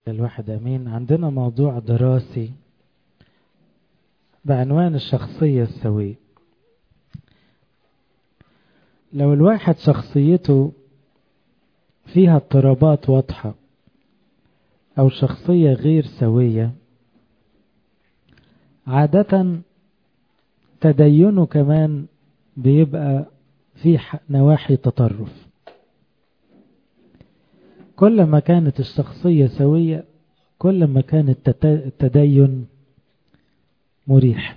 الواحد أمين عندنا موضوع دراسي بعنوان الشخصية السوية لو الواحد شخصيته فيها اضطرابات واضحة أو شخصية غير سوية عادة تدينه كمان بيبقى في نواحي تطرف كل ما كانت الشخصية سوية كل ما كان التدين مريح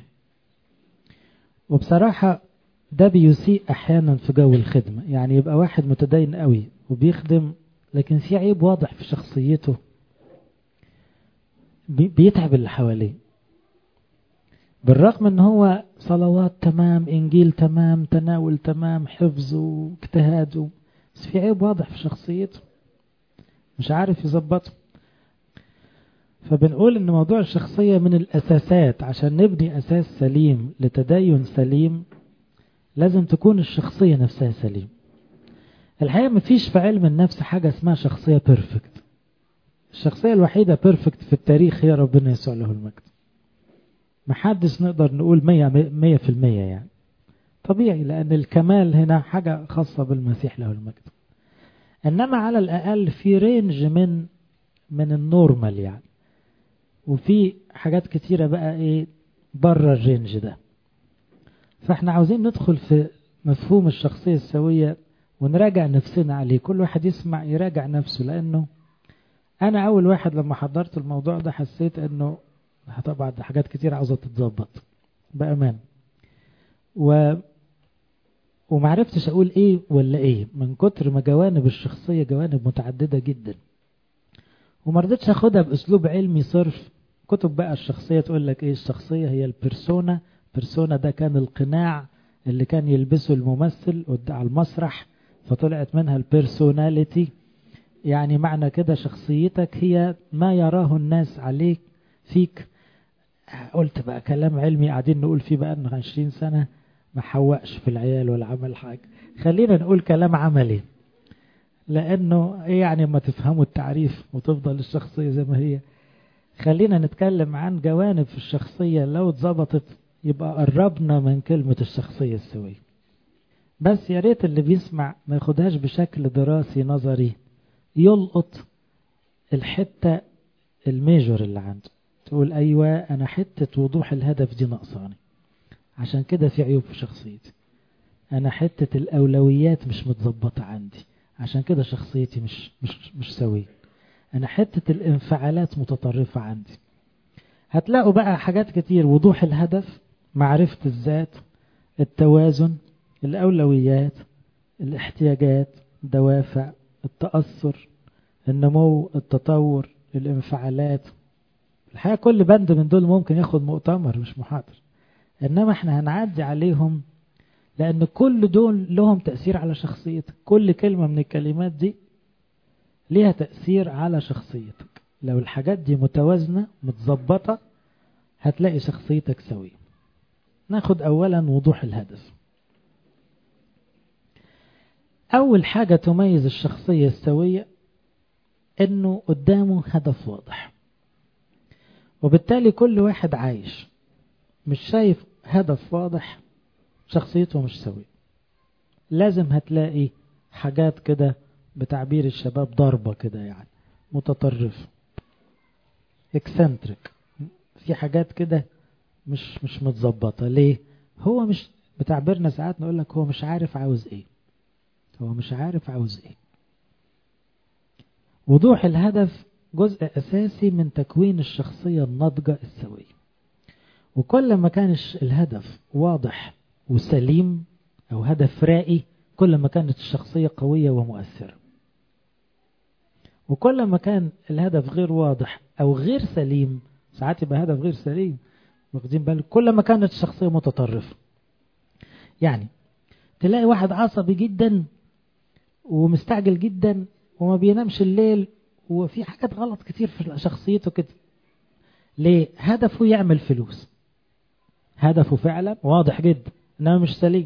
وبصراحة ده بيسيء أحيانا في جو الخدمة يعني يبقى واحد متدين قوي وبيخدم لكن في عيب واضح في شخصيته بيتعب اللي حواليه بالرغم ان هو صلوات تمام انجيل تمام تناول تمام حفظ واجتهاد بس في عيب واضح في شخصيته مش عارف يظبطه فبنقول ان موضوع الشخصية من الاساسات عشان نبني اساس سليم لتدين سليم لازم تكون الشخصية نفسها سليم الحقيقة مفيش في علم النفس حاجة اسمها شخصية بيرفكت الشخصية الوحيدة بيرفكت في التاريخ هي ربنا يسوع له المجد محدش نقدر نقول مية, مية في المية يعني طبيعي لأن الكمال هنا حاجة خاصة بالمسيح له المجد إنما على الأقل في رينج من من النورمال يعني وفي حاجات كتيرة بقى إيه بره الرينج ده فإحنا عاوزين ندخل في مفهوم الشخصية السوية ونراجع نفسنا عليه كل واحد يسمع يراجع نفسه لأنه أنا أول واحد لما حضرت الموضوع ده حسيت أنه طبعا حاجات كتير عاوزة تتظبط بأمان و ومعرفتش أقول إيه ولا إيه من كتر ما جوانب الشخصية جوانب متعددة جدا ومرضتش أخدها بأسلوب علمي صرف كتب بقى الشخصية تقول لك إيه الشخصية هي البرسونا بيرسونا ده كان القناع اللي كان يلبسه الممثل على المسرح فطلعت منها البيرسوناليتي يعني معنى كده شخصيتك هي ما يراه الناس عليك فيك قلت بقى كلام علمي قاعدين نقول فيه بقى انه 20 سنة ما حوقش في العيال ولا عمل حاجة خلينا نقول كلام عملي لانه ايه يعني ما تفهموا التعريف وتفضل الشخصية زي ما هي خلينا نتكلم عن جوانب في الشخصية لو اتظبطت يبقى قربنا من كلمة الشخصية السوية بس يا ريت اللي بيسمع ما ياخدهاش بشكل دراسي نظري يلقط الحتة الميجور اللي عنده تقول أيوة أنا حتة وضوح الهدف دي ناقصاني عشان كده في عيوب في شخصيتي أنا حتة الأولويات مش متظبطة عندي عشان كده شخصيتي مش مش مش سوية أنا حتة الانفعالات متطرفة عندي هتلاقوا بقى حاجات كتير وضوح الهدف معرفة الذات التوازن الأولويات الاحتياجات دوافع التأثر النمو التطور الانفعالات الحقيقة كل بند من دول ممكن ياخد مؤتمر مش محاضر إنما احنا هنعدي عليهم لأن كل دول لهم تأثير على شخصيتك كل كلمة من الكلمات دي ليها تأثير على شخصيتك لو الحاجات دي متوازنة متظبطة هتلاقي شخصيتك سوية ناخد أولا وضوح الهدف أول حاجة تميز الشخصية السوية إنه قدامه هدف واضح وبالتالي كل واحد عايش مش شايف هدف واضح شخصيته مش سوية لازم هتلاقي حاجات كده بتعبير الشباب ضربة كده يعني متطرف اكسنتريك في حاجات كده مش مش متظبطة ليه هو مش بتعبيرنا ساعات نقول لك هو مش عارف عاوز ايه هو مش عارف عاوز ايه وضوح الهدف جزء اساسي من تكوين الشخصية الناضجة السوية وكل ما كان الهدف واضح وسليم او هدف رائي كل ما كانت الشخصية قوية ومؤثرة وكل ما كان الهدف غير واضح او غير سليم ساعات يبقى هدف غير سليم واخدين بالك كل ما كانت الشخصية متطرفة يعني تلاقي واحد عصبي جدا ومستعجل جدا وما بينامش الليل وفي حاجات غلط كتير في شخصيته كده ليه هدفه يعمل فلوس هدفه فعلا واضح جدا انما مش سليم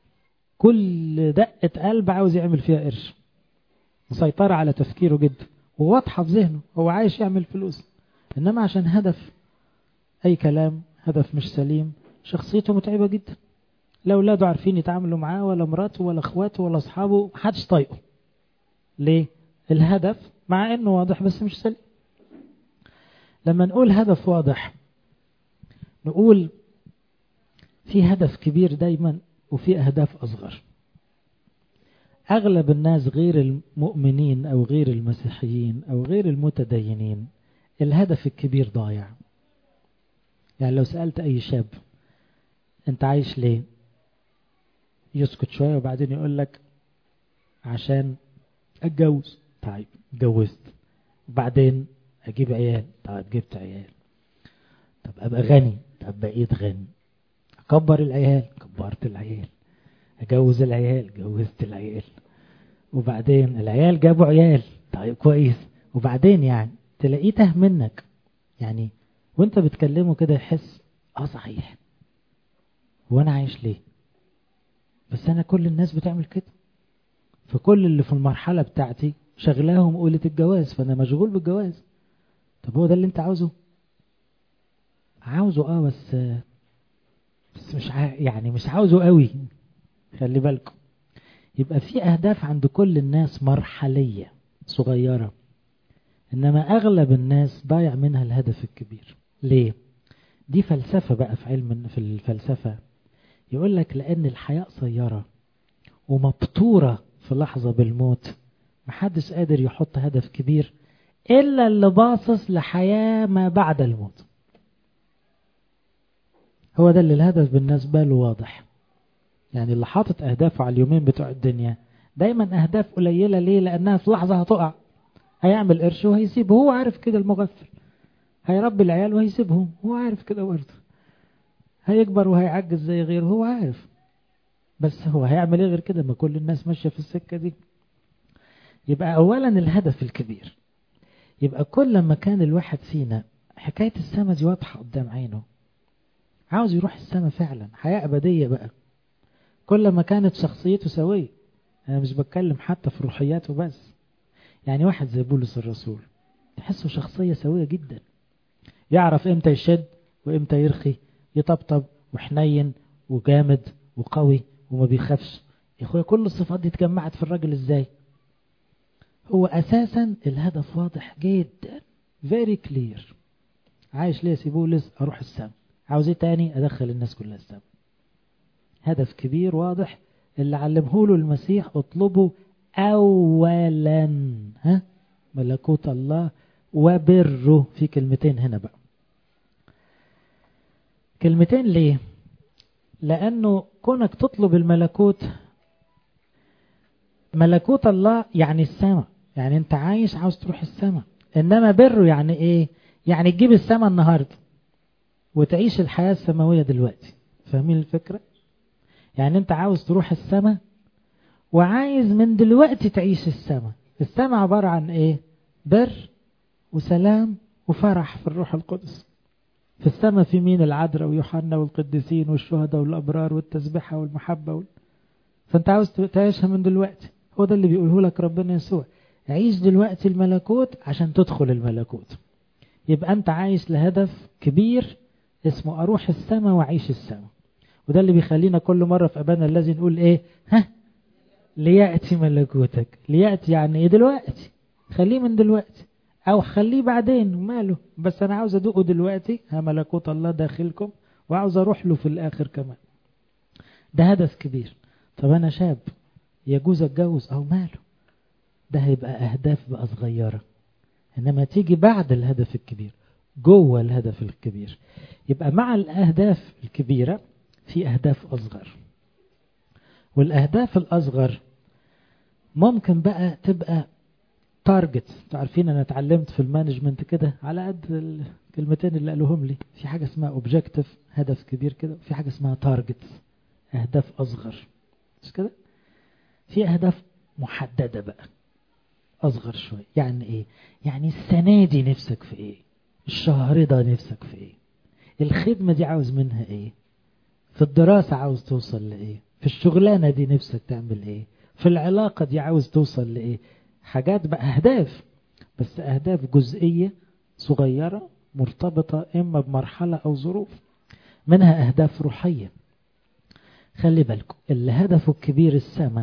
كل دقة قلب عاوز يعمل فيها قرش مسيطرة على تفكيره جدا وواضحة في ذهنه هو عايش يعمل فلوس إنما عشان هدف أي كلام هدف مش سليم شخصيته متعبة جدا لا أولاده عارفين يتعاملوا معاه ولا مراته ولا أخواته ولا أصحابه محدش طايقه ليه؟ الهدف مع إنه واضح بس مش سليم لما نقول هدف واضح نقول في هدف كبير دايما وفي أهداف أصغر أغلب الناس غير المؤمنين أو غير المسيحيين أو غير المتدينين الهدف الكبير ضايع يعني لو سألت أي شاب أنت عايش ليه يسكت شوية وبعدين يقول لك عشان أتجوز طيب اتجوزت وبعدين أجيب عيال طيب جبت عيال طب أبقى غني طب بقيت غني أكبر العيال كبرت العيال أجوز العيال جوزت العيال وبعدين العيال جابوا عيال طيب كويس وبعدين يعني تلاقيه تاه منك يعني وانت بتكلمه كده يحس اه صحيح وانا عايش ليه بس انا كل الناس بتعمل كده فكل اللي في المرحلة بتاعتي شغلاهم قولة الجواز فانا مشغول بالجواز طب هو ده اللي انت عاوزه عاوزه اه بس بس مش ع... يعني مش عاوزه قوي خلي بالكم يبقى في أهداف عند كل الناس مرحلية صغيرة إنما أغلب الناس ضايع منها الهدف الكبير ليه؟ دي فلسفة بقى في علم في الفلسفة يقول لك لأن الحياة قصيرة ومبتورة في لحظة بالموت محدش قادر يحط هدف كبير إلا اللي باصص لحياة ما بعد الموت هو ده اللي الهدف بالنسبة له واضح يعني اللي حاطط أهدافه على اليومين بتوع الدنيا دايما أهداف قليلة ليه لأنها في لحظة هتقع هيعمل قرش وهيسيبه هو عارف كده المغفل هيربي العيال وهيسيبهم هو عارف كده برضه هيكبر وهيعجز زي غيره هو عارف بس هو هيعمل ايه غير كده ما كل الناس ماشية في السكة دي يبقى أولا الهدف الكبير يبقى كل ما كان الواحد فينا حكاية السما دي واضحة قدام عينه عاوز يروح السما فعلا حياة أبدية بقى كل ما كانت شخصيته سوية أنا مش بتكلم حتى في روحياته بس يعني واحد زي بولس الرسول تحسه شخصية سوية جدا يعرف امتى يشد وامتى يرخي يطبطب وحنين وجامد وقوي وما بيخافش يا اخويا كل الصفات دي اتجمعت في الراجل ازاي هو اساسا الهدف واضح جدا very clear عايش ليه سيبولس اروح السما عاوز ايه تاني ادخل الناس كلها السما هدف كبير واضح اللي علمه له المسيح اطلبه اولا ها ملكوت الله وبره في كلمتين هنا بقى كلمتين ليه لانه كونك تطلب الملكوت ملكوت الله يعني السماء يعني انت عايش عاوز تروح السماء انما بره يعني ايه يعني تجيب السماء النهارده وتعيش الحياة السماوية دلوقتي فاهمين الفكرة يعني انت عاوز تروح السماء وعايز من دلوقتي تعيش السماء السماء عبارة عن ايه بر وسلام وفرح في الروح القدس في السماء في مين العذراء ويوحنا والقديسين والشهداء والأبرار والتسبحة والمحبة وال... فانت عاوز تعيشها من دلوقتي هو ده اللي بيقوله لك ربنا يسوع عيش دلوقتي الملكوت عشان تدخل الملكوت يبقى انت عايش لهدف كبير اسمه اروح السماء واعيش السماء وده اللي بيخلينا كل مرة في أبانا الذي نقول إيه ها ليأتي ملكوتك ليأتي يعني إيه دلوقتي خليه من دلوقتي أو خليه بعدين وماله بس أنا عاوز أدوقه دلوقتي ها ملكوت الله داخلكم وعاوز أروح له في الآخر كمان ده هدف كبير طب أنا شاب يجوز أتجوز أو ماله ده هيبقى أهداف بقى صغيرة إنما تيجي بعد الهدف الكبير جوه الهدف الكبير يبقى مع الأهداف الكبيرة في أهداف أصغر والأهداف الأصغر ممكن بقى تبقى تارجت تعرفين أنا اتعلمت في المانجمنت كده على قد الكلمتين اللي قالوهم لي في حاجة اسمها اوبجكتيف هدف كبير كده وفي حاجة اسمها تارجت أهداف أصغر مش كده في أهداف محددة بقى أصغر شوية يعني إيه يعني السنة دي نفسك في إيه الشهر ده نفسك في إيه الخدمة دي عاوز منها إيه في الدراسة عاوز توصل لإيه في الشغلانة دي نفسك تعمل إيه في العلاقة دي عاوز توصل لإيه حاجات بقى أهداف بس أهداف جزئية صغيرة مرتبطة إما بمرحلة أو ظروف منها أهداف روحية خلي بالكم اللي هدفه الكبير السماء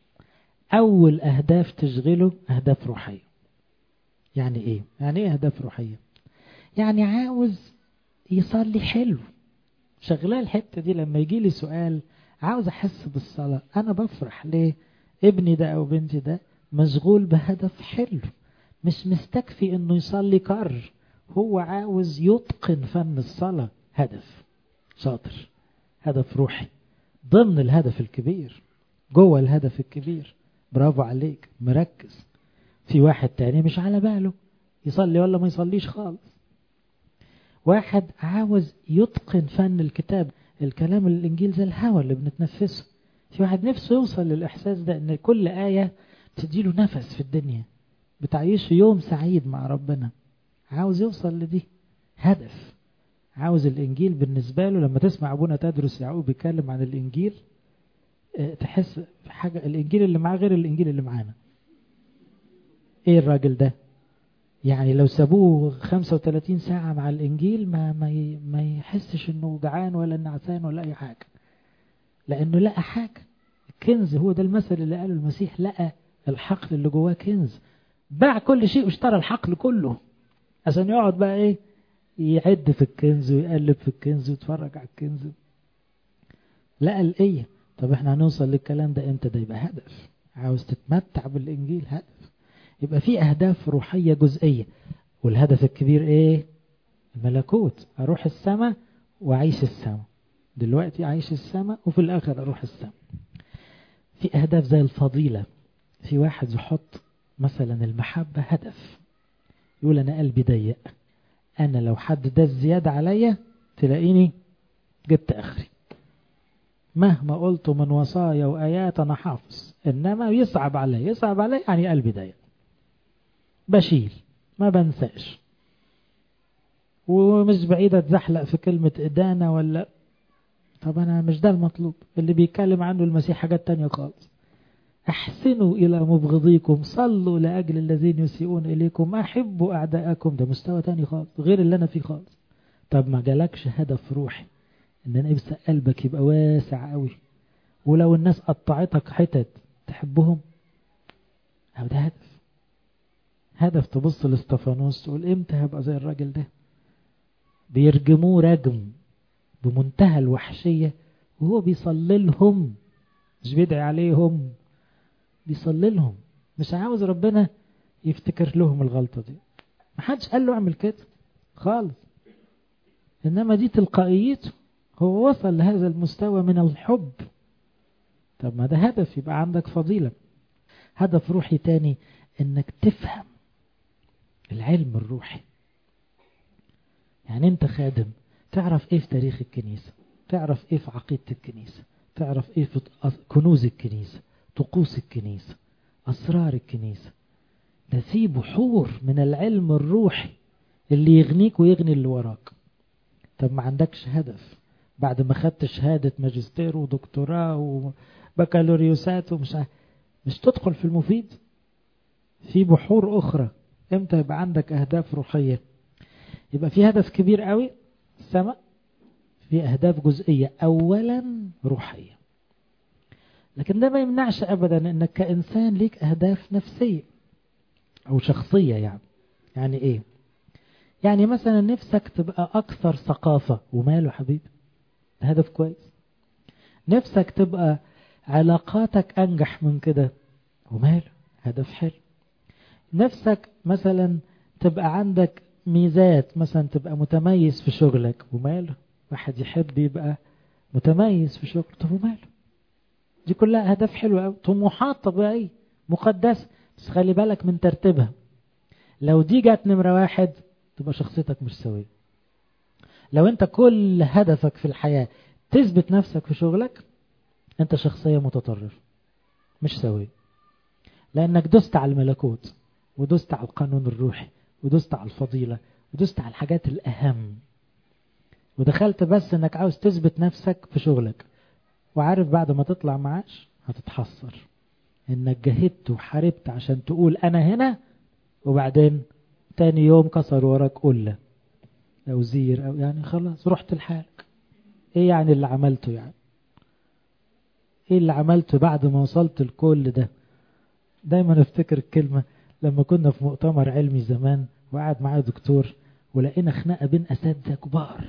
أول أهداف تشغله أهداف روحية يعني إيه؟ يعني إيه أهداف روحية؟ يعني عاوز يصلي حلو شغلاه الحتة دي لما يجي لي سؤال عاوز أحس بالصلاة أنا بفرح ليه؟ ابني ده أو بنتي ده مشغول بهدف حلو مش مستكفي إنه يصلي كر هو عاوز يتقن فن الصلاة هدف شاطر هدف روحي ضمن الهدف الكبير جوه الهدف الكبير برافو عليك مركز في واحد تاني مش على باله يصلي ولا ما يصليش خالص واحد عاوز يتقن فن الكتاب الكلام الانجيل زي الهوى اللي بنتنفسه في واحد نفسه يوصل للاحساس ده ان كل ايه تديله نفس في الدنيا بتعيشه يوم سعيد مع ربنا عاوز يوصل لدي هدف عاوز الانجيل بالنسبه له لما تسمع ابونا تدرس يعقوب بيتكلم عن الانجيل تحس حاجه الانجيل اللي معاه غير الانجيل اللي معانا ايه الراجل ده يعني لو سابوه 35 ساعة مع الإنجيل ما ما ما يحسش إنه جعان ولا نعسان ولا أي حاجة لأنه لقى حاجة كنز هو ده المثل اللي قاله المسيح لقى الحقل اللي جواه كنز باع كل شيء واشترى الحقل كله عشان يقعد بقى إيه يعد في الكنز ويقلب في الكنز ويتفرج على الكنز لقى الإيه طب احنا هنوصل للكلام ده امتى ده يبقى هدف عاوز تتمتع بالإنجيل هدف يبقى في أهداف روحية جزئية والهدف الكبير إيه الملكوت أروح السماء وأعيش السماء دلوقتي أعيش السماء وفي الآخر أروح السماء في أهداف زي الفضيلة في واحد يحط مثلا المحبة هدف يقول أنا قلبي ضيق أنا لو حد ده زيادة عليا تلاقيني جبت آخري مهما قلت من وصايا وآيات أنا حافظ إنما يصعب علي يصعب علي يعني قلبي ضيق بشيل ما بنساش ومش بعيد اتزحلق في كلمة إدانة ولا طب أنا مش ده المطلوب اللي بيتكلم عنه المسيح حاجات تانية خالص أحسنوا إلى مبغضيكم صلوا لأجل الذين يسيئون إليكم أحبوا أعداءكم ده مستوى تاني خالص غير اللي أنا فيه خالص طب ما جالكش هدف روحي إن أنا يبقى قلبك يبقى واسع قوي ولو الناس قطعتك حتت تحبهم أو ده هدف هدف تبص لاستفانوس تقول امتى هبقى زي الراجل ده بيرجموه رجم بمنتهى الوحشية وهو بيصلي لهم مش بيدعي عليهم بيصلي لهم مش عاوز ربنا يفتكر لهم الغلطة دي محدش قال له اعمل كده خالص انما دي تلقائيته هو وصل لهذا المستوى من الحب طب ما ده هدف يبقى عندك فضيلة هدف روحي تاني انك تفهم العلم الروحي يعني انت خادم تعرف ايه في تاريخ الكنيسة تعرف ايه في عقيدة الكنيسة تعرف ايه في كنوز الكنيسة طقوس الكنيسة اسرار الكنيسة ده في بحور من العلم الروحي اللي يغنيك ويغني اللي وراك طب ما عندكش هدف بعد ما خدت شهادة ماجستير ودكتوراه وبكالوريوسات ومش مش تدخل في المفيد في بحور أخرى امتى يبقى عندك أهداف روحية يبقى في هدف كبير قوي السماء في أهداف جزئية أولا روحية لكن ده ما يمنعش أبدا أنك كإنسان ليك أهداف نفسية أو شخصية يعني يعني إيه يعني مثلا نفسك تبقى أكثر ثقافة وماله حبيبي هدف كويس نفسك تبقى علاقاتك أنجح من كده وماله هدف حلو نفسك مثلا تبقى عندك ميزات مثلا تبقى متميز في شغلك وماله واحد يحب يبقى متميز في شغله طب وماله دي كلها أهداف حلوة أوي طموحات طبيعية مقدسة بس خلي بالك من ترتيبها لو دي جت نمرة واحد تبقى شخصيتك مش سوية لو انت كل هدفك في الحياة تثبت نفسك في شغلك انت شخصية متطرفة مش سوية لانك دست على الملكوت ودست على القانون الروحي ودست على الفضيلة ودست على الحاجات الأهم ودخلت بس انك عاوز تثبت نفسك في شغلك وعارف بعد ما تطلع معاش هتتحسر انك جهدت وحاربت عشان تقول انا هنا وبعدين تاني يوم كسر وراك قلة أو زير أو يعني خلاص رحت لحالك إيه يعني اللي عملته يعني إيه اللي عملته بعد ما وصلت الكل ده دايما افتكر الكلمة لما كنا في مؤتمر علمي زمان وقعد معايا دكتور ولقينا خناقة بين أساتذة كبار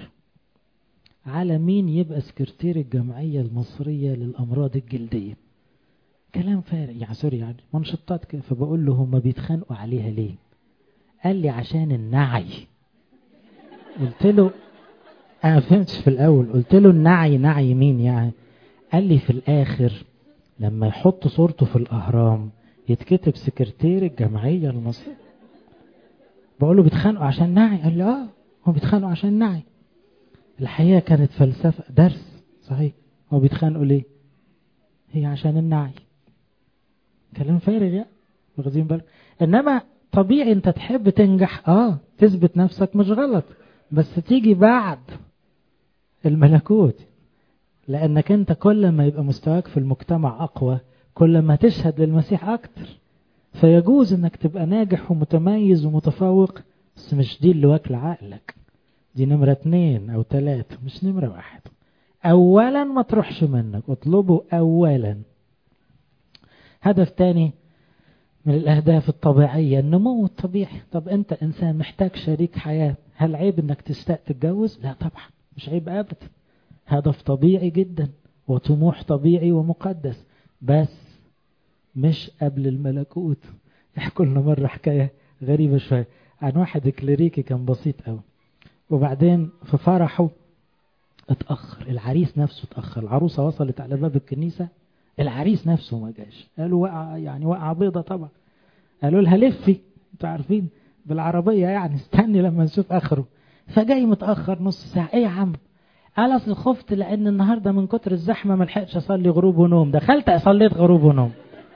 على مين يبقى سكرتير الجمعية المصرية للأمراض الجلدية كلام فارغ يعني سوري يعني منشطات كده فبقول له هم بيتخانقوا عليها ليه قال لي عشان النعي قلت له انا فهمتش في الاول قلت له النعي نعي مين يعني قال لي في الاخر لما يحط صورته في الاهرام يتكتب سكرتير الجمعيه المصريه بقول له بيتخانقوا عشان نعي قال لي اه هو بيتخانقوا عشان نعي الحقيقه كانت فلسفه درس صحيح هو بيتخانقوا ليه هي عشان النعي كلام فارغ يعني واخدين بالك انما طبيعي انت تحب تنجح اه تثبت نفسك مش غلط بس تيجي بعد الملكوت لانك انت كل ما يبقى مستواك في المجتمع اقوى كل ما تشهد للمسيح اكتر فيجوز انك تبقى ناجح ومتميز ومتفوق بس مش دي اللي واكل عقلك دي نمرة اتنين او تلاتة مش نمرة واحد اولا ما تروحش منك اطلبه اولا هدف تاني من الأهداف الطبيعية النمو الطبيعي طب أنت إنسان محتاج شريك حياة هل عيب أنك تستاء تتجوز؟ لا طبعا مش عيب أبدا هدف طبيعي جدا وطموح طبيعي ومقدس بس مش قبل الملكوت يحكوا لنا مرة حكاية غريبة شوية عن واحد كليريكي كان بسيط قوي وبعدين في فرحه اتأخر العريس نفسه اتأخر العروسة وصلت على باب الكنيسة العريس نفسه ما جاش قالوا وقع يعني وقع بيضة طبعا قالوا لها لفي انتوا عارفين بالعربية يعني استني لما نشوف اخره فجاي متأخر نص ساعة ايه يا عم قال اصل خفت لان النهاردة من كتر الزحمة ما لحقتش اصلي غروب ونوم دخلت صليت غروب ونوم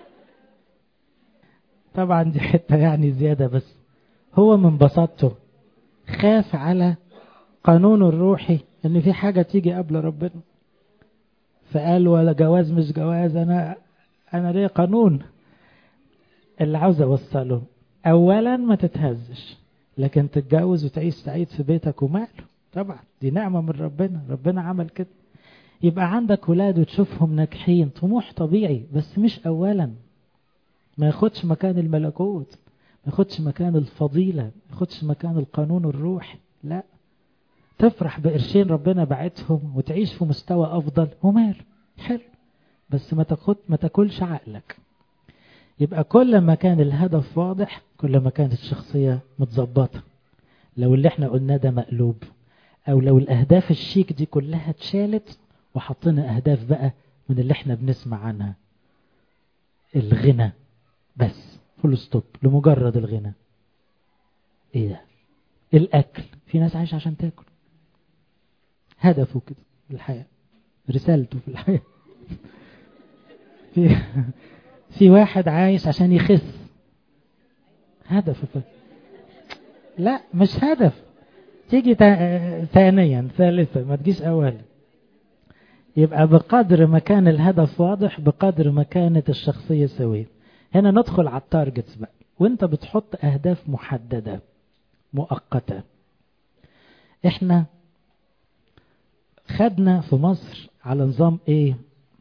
طبعا دي حتة يعني زيادة بس هو من بساطته خاف على قانونه الروحي ان في حاجة تيجي قبل ربنا فقال ولا جواز مش جواز انا انا ليه قانون اللي عاوز اوصله اولا ما تتهزش لكن تتجوز وتعيش سعيد في بيتك وماله طبعا دي نعمة من ربنا ربنا عمل كده يبقى عندك ولاد وتشوفهم ناجحين طموح طبيعي بس مش اولا ما ياخدش مكان الملكوت ما ياخدش مكان الفضيلة ما ياخدش مكان القانون الروحي لا تفرح بقرشين ربنا بعتهم وتعيش في مستوى افضل ومال حلو بس ما تاخد ما تاكلش عقلك يبقى كل ما كان الهدف واضح كل ما كانت الشخصية متظبطة لو اللي احنا قلناه ده مقلوب او لو الاهداف الشيك دي كلها اتشالت وحطينا اهداف بقى من اللي احنا بنسمع عنها الغنى بس فول ستوب لمجرد الغنى ايه ده الاكل في ناس عايشه عشان تاكل هدفه كده في الحياه رسالته في الحياه في في واحد عايش عشان يخس هدفه في لا مش هدف تيجي ثانيا ثالثا ما تجيش اولا يبقى بقدر ما كان الهدف واضح بقدر ما كانت الشخصية سوية هنا ندخل على التارجتس بقى وانت بتحط اهداف محددة مؤقتة احنا خدنا في مصر على نظام ايه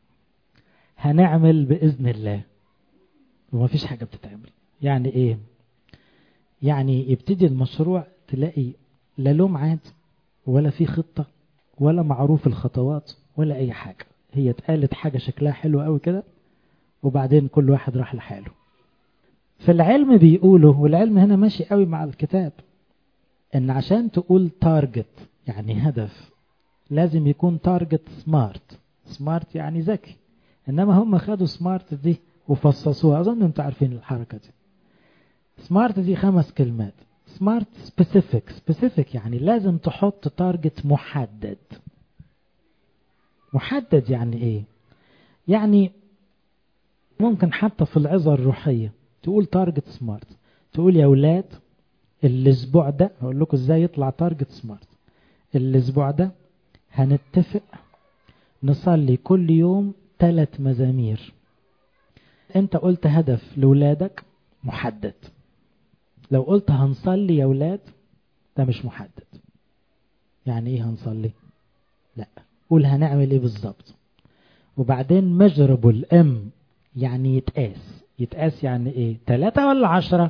هنعمل بإذن الله وما فيش حاجة بتتعمل يعني ايه يعني يبتدي المشروع تلاقي لا له ميعاد ولا في خطة ولا معروف الخطوات ولا اي حاجة هي اتقالت حاجة شكلها حلو قوي كده وبعدين كل واحد راح لحاله في العلم بيقولوا والعلم هنا ماشي قوي مع الكتاب ان عشان تقول تارجت يعني هدف لازم يكون تارجت سمارت سمارت يعني ذكي انما هم خدوا سمارت دي وفصصوها اظن انتوا عارفين الحركة دي سمارت دي خمس كلمات سمارت سبيسيفيك سبيسيفيك يعني لازم تحط تارجت محدد محدد يعني ايه يعني ممكن حتى في العظة الروحية تقول تارجت سمارت تقول يا ولاد الاسبوع ده هقول لكم ازاي يطلع تارجت سمارت الاسبوع ده هنتفق نصلي كل يوم ثلاث مزامير انت قلت هدف لولادك محدد لو قلت هنصلي يا ولاد ده مش محدد يعني ايه هنصلي لا قول هنعمل ايه بالظبط وبعدين measurable ام يعني يتقاس يتقاس يعني ايه ثلاثة ولا عشرة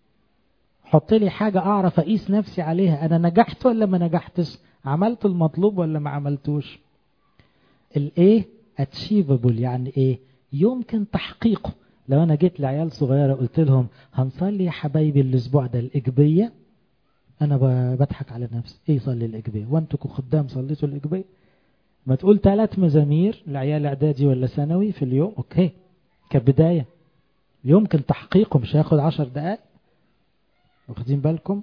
حط لي حاجة اعرف اقيس نفسي عليها انا نجحت ولا ما نجحتش عملت المطلوب ولا ما عملتوش الايه achievable يعني ايه يمكن تحقيقه لو انا جيت لعيال صغيرة قلت لهم هنصلي يا حبايبي الاسبوع ده الاجبية انا بضحك على نفسي ايه صلي الاجبية وانتوا خدام صليتوا الاجبية ما تقول ثلاث مزامير لعيال اعدادي ولا ثانوي في اليوم اوكي كبداية يمكن تحقيقه مش هياخد عشر دقائق واخدين بالكم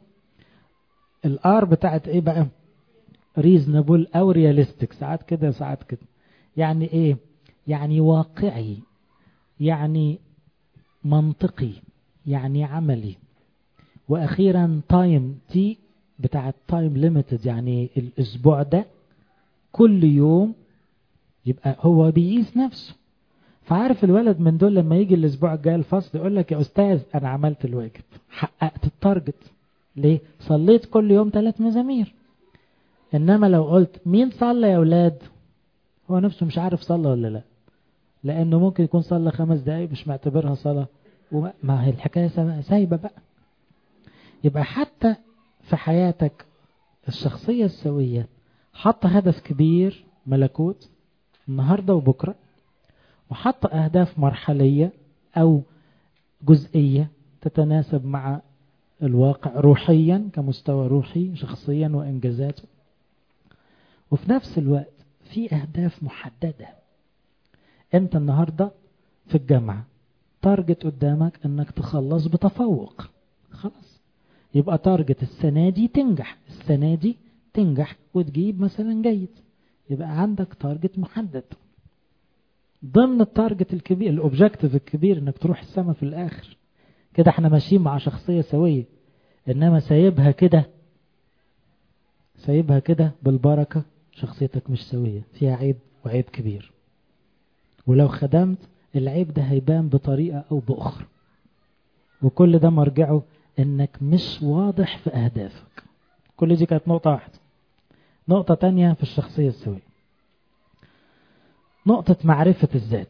الار بتاعت ايه بقى ريزنبل او رياليستيك ساعات كده ساعات كده يعني ايه يعني واقعي يعني منطقي يعني عملي واخيرا تايم تي بتاع تايم ليميتد يعني الاسبوع ده كل يوم يبقى هو بيقيس نفسه فعارف الولد من دول لما يجي الاسبوع الجاي الفصل يقول لك يا استاذ انا عملت الواجب حققت التارجت ليه صليت كل يوم ثلاث مزامير انما لو قلت مين صلى يا اولاد هو نفسه مش عارف صلى ولا لا لانه ممكن يكون صلى خمس دقايق مش معتبرها صلاة وما هي الحكاية سايبة بقى يبقى حتى في حياتك الشخصية السوية حط هدف كبير ملكوت النهاردة وبكرة وحط أهداف مرحلية أو جزئية تتناسب مع الواقع روحيا كمستوى روحي شخصيا وإنجازاته وفي نفس الوقت في أهداف محددة أنت النهاردة في الجامعة تارجت قدامك أنك تخلص بتفوق خلاص يبقى تارجت السنة دي تنجح السنة دي تنجح وتجيب مثلا جيد يبقى عندك تارجت محدد ضمن التارجت الكبير الاوبجكتيف الكبير انك تروح السما في الاخر كده احنا ماشيين مع شخصية سوية انما سايبها كده سايبها كده بالبركة شخصيتك مش سوية فيها عيب وعيب كبير ولو خدمت العيب ده هيبان بطريقة او باخرى وكل ده مرجعه انك مش واضح في اهدافك كل دي كانت نقطة واحدة نقطة تانية في الشخصية السوية نقطة معرفة الذات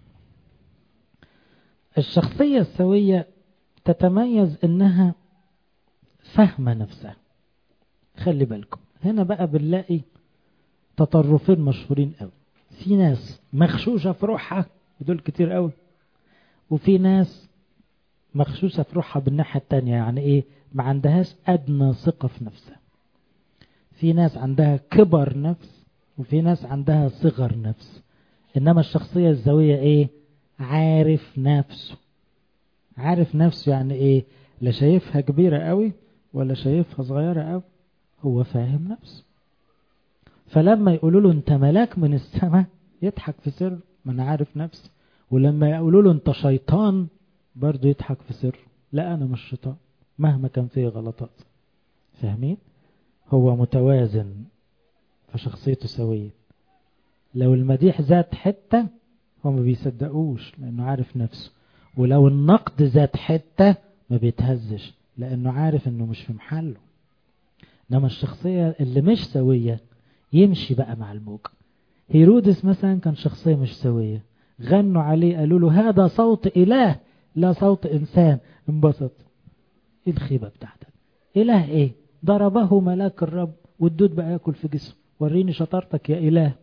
الشخصية السوية تتميز انها فاهمة نفسها خلي بالكم هنا بقى بنلاقي تطرفين مشهورين قوي في ناس مخشوشة في روحها دول كتير قوي وفي ناس مخشوشة في روحها بالناحية التانية يعني ايه ما عندهاش ادنى ثقة في نفسها في ناس عندها كبر نفس وفي ناس عندها صغر نفس انما الشخصية الزوية ايه عارف نفسه عارف نفسه يعني ايه لا شايفها كبيرة قوي ولا شايفها صغيرة قوي هو فاهم نفسه فلما يقولوا له انت ملاك من السماء يضحك في سر ما انا عارف نفسي ولما يقولوا له انت شيطان برضه يضحك في سر لا انا مش شيطان مهما كان فيه غلطات فاهمين هو متوازن فشخصيته سوية لو المديح ذات حتة هو ما بيصدقوش لأنه عارف نفسه ولو النقد ذات حتة ما بيتهزش لأنه عارف أنه مش في محله إنما الشخصية اللي مش سوية يمشي بقى مع الموج هيرودس مثلا كان شخصية مش سوية غنوا عليه قالوا له هذا صوت إله لا صوت إنسان انبسط ايه الخيبة بتاعتك إله إيه ضربه ملاك الرب والدود بقى ياكل في جسمه وريني شطارتك يا إله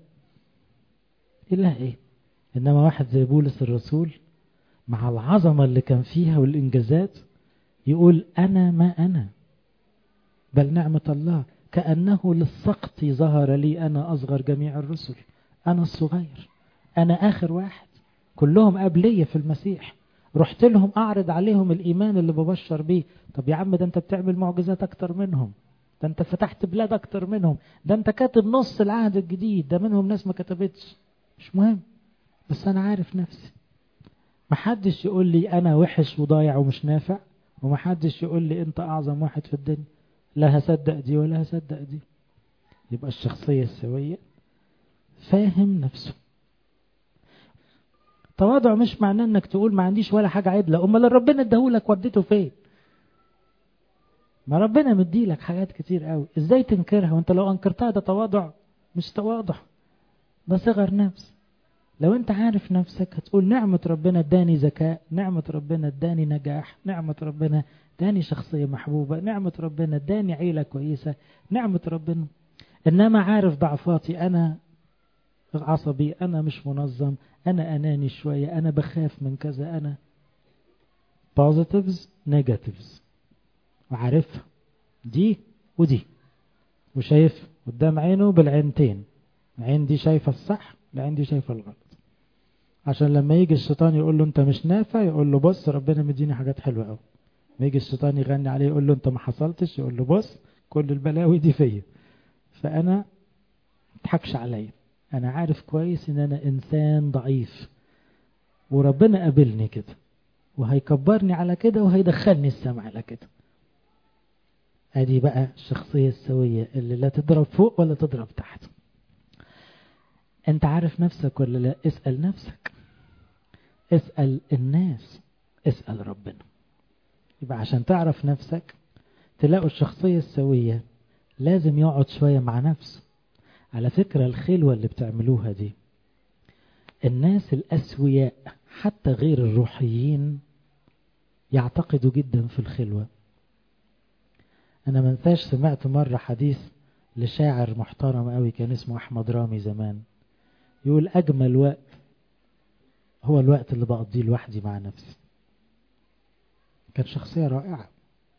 إله إيه إنما واحد زي بولس الرسول مع العظمة اللي كان فيها والإنجازات يقول أنا ما أنا بل نعمة الله كأنه للسقط ظهر لي أنا أصغر جميع الرسل أنا الصغير أنا آخر واحد كلهم قبلية في المسيح رحت لهم أعرض عليهم الإيمان اللي ببشر بيه طب يا عم ده أنت بتعمل معجزات أكتر منهم ده أنت فتحت بلاد أكتر منهم ده أنت كاتب نص العهد الجديد ده منهم ناس ما كتبتش مش مهم بس أنا عارف نفسي محدش يقول لي أنا وحش وضايع ومش نافع ومحدش يقول لي أنت أعظم واحد في الدنيا لا هصدق دي ولا هصدق دي يبقى الشخصية السوية فاهم نفسه تواضع مش معناه انك تقول ما عنديش ولا حاجة عدلة امال ربنا اداهولك وديته فين ما ربنا مديلك حاجات كتير قوي ازاي تنكرها وانت لو انكرتها ده تواضع مش تواضع ده صغر نفس لو انت عارف نفسك هتقول نعمة ربنا اداني ذكاء نعمة ربنا اداني نجاح نعمة ربنا اداني شخصية محبوبة نعمة ربنا اداني عيلة كويسة نعمة ربنا انما عارف ضعفاتي انا عصبي انا مش منظم انا اناني شوية انا بخاف من كذا انا positives negatives وعارفها دي ودي وشايف قدام عينه بالعينتين العين دي شايفة الصح العين دي شايفة الغلط عشان لما يجي الشيطان يقول له انت مش نافع يقول له بص ربنا مديني حاجات حلوة قوي ما يجي الشيطان يغني عليه يقول له انت ما حصلتش يقول له بص كل البلاوي دي فيا فانا تضحكش عليا انا عارف كويس ان انا انسان ضعيف وربنا قابلني كده وهيكبرني على كده وهيدخلني السماء على كده ادي بقى الشخصية السوية اللي لا تضرب فوق ولا تضرب تحت انت عارف نفسك ولا لا اسأل نفسك اسأل الناس اسأل ربنا يبقى عشان تعرف نفسك تلاقوا الشخصية السوية لازم يقعد شوية مع نفسه على فكرة الخلوة اللي بتعملوها دي الناس الأسوياء حتى غير الروحيين يعتقدوا جدا في الخلوة أنا منساش سمعت مرة حديث لشاعر محترم قوي كان اسمه أحمد رامي زمان يقول أجمل وقت هو الوقت اللي بقضيه لوحدي مع نفسي كان شخصية رائعة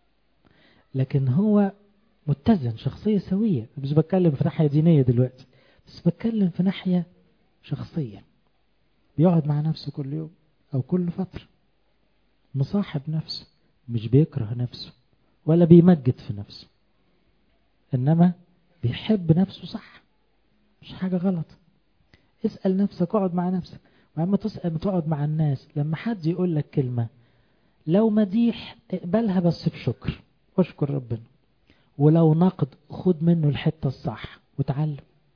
لكن هو متزن شخصية سوية مش بتكلم في ناحية دينية دلوقتي بس بتكلم في ناحية شخصية بيقعد مع نفسه كل يوم أو كل فترة مصاحب نفسه مش بيكره نفسه ولا بيمجد في نفسه إنما بيحب نفسه صح مش حاجة غلط اسأل نفسك اقعد مع نفسك وعما تسأل تقعد مع الناس لما حد يقول لك كلمة لو مديح اقبلها بس بشكر واشكر ربنا ولو نقد خد منه الحتة الصح وتعلم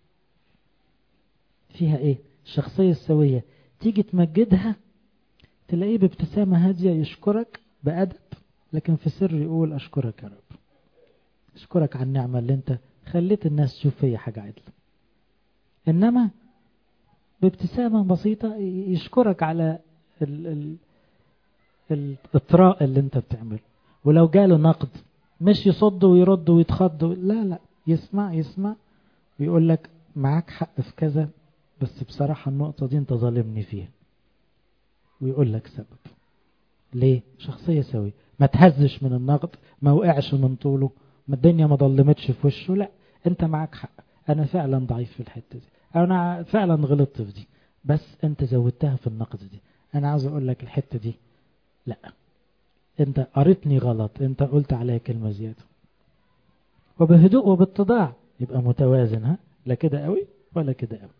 فيها ايه الشخصية السوية تيجي تمجدها تلاقيه بابتسامة هادية يشكرك بأدب لكن في سر يقول أشكرك يا رب أشكرك على النعمة اللي انت خليت الناس تشوف فيا حاجة عدلة إنما بابتسامة بسيطة يشكرك على ال ال الإطراء اللي انت بتعمله ولو جاله نقد مش يصد ويرد ويتخض لا لا يسمع يسمع ويقول لك معاك حق في كذا بس بصراحة النقطة دي انت ظالمني فيها ويقول لك سبب ليه شخصية سوية ما تهزش من النقد ما وقعش من طوله ما الدنيا ما ضلمتش في وشه لا انت معاك حق انا فعلا ضعيف في الحتة دي انا فعلا غلطت في دي بس انت زودتها في النقد دي انا عاوز اقول لك الحتة دي لا انت قريتني غلط انت قلت عليا كلمة زيادة وبهدوء وباتضاع يبقى متوازن ها لا كده قوي ولا كده قوي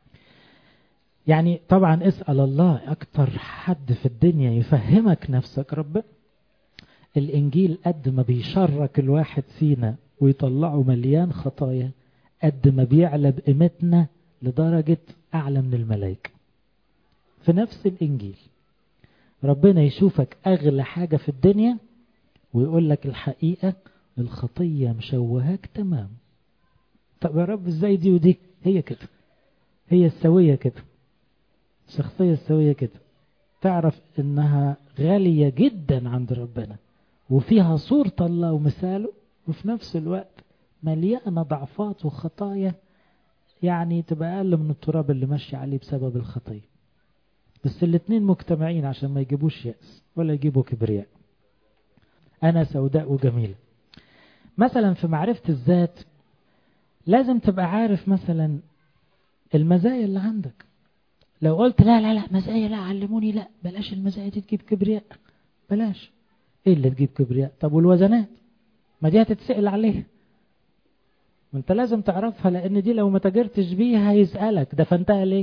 يعني طبعا اسأل الله اكتر حد في الدنيا يفهمك نفسك ربنا الانجيل قد ما بيشرك الواحد فينا ويطلعه مليان خطايا قد ما بيعلى بقيمتنا لدرجة اعلى من الملائكة في نفس الانجيل ربنا يشوفك أغلى حاجة في الدنيا ويقول لك الحقيقة الخطية مشوهاك تمام طب يا رب ازاي دي ودي هي كده هي السوية كده الشخصية السوية كده تعرف انها غالية جدا عند ربنا وفيها صورة الله ومثاله وفي نفس الوقت مليانة ضعفات وخطايا يعني تبقى أقل من التراب اللي ماشي عليه بسبب الخطية بس الاتنين مجتمعين عشان ما يجيبوش يأس ولا يجيبوا كبرياء أنا سوداء وجميلة مثلا في معرفة الذات لازم تبقى عارف مثلا المزايا اللي عندك لو قلت لا لا لا مزايا لا علموني لا بلاش المزايا دي تجيب كبرياء بلاش ايه اللي تجيب كبرياء طب والوزنات ما دي هتتسأل عليها ما انت لازم تعرفها لان دي لو ما تاجرتش بيها هيسألك دفنتها ليه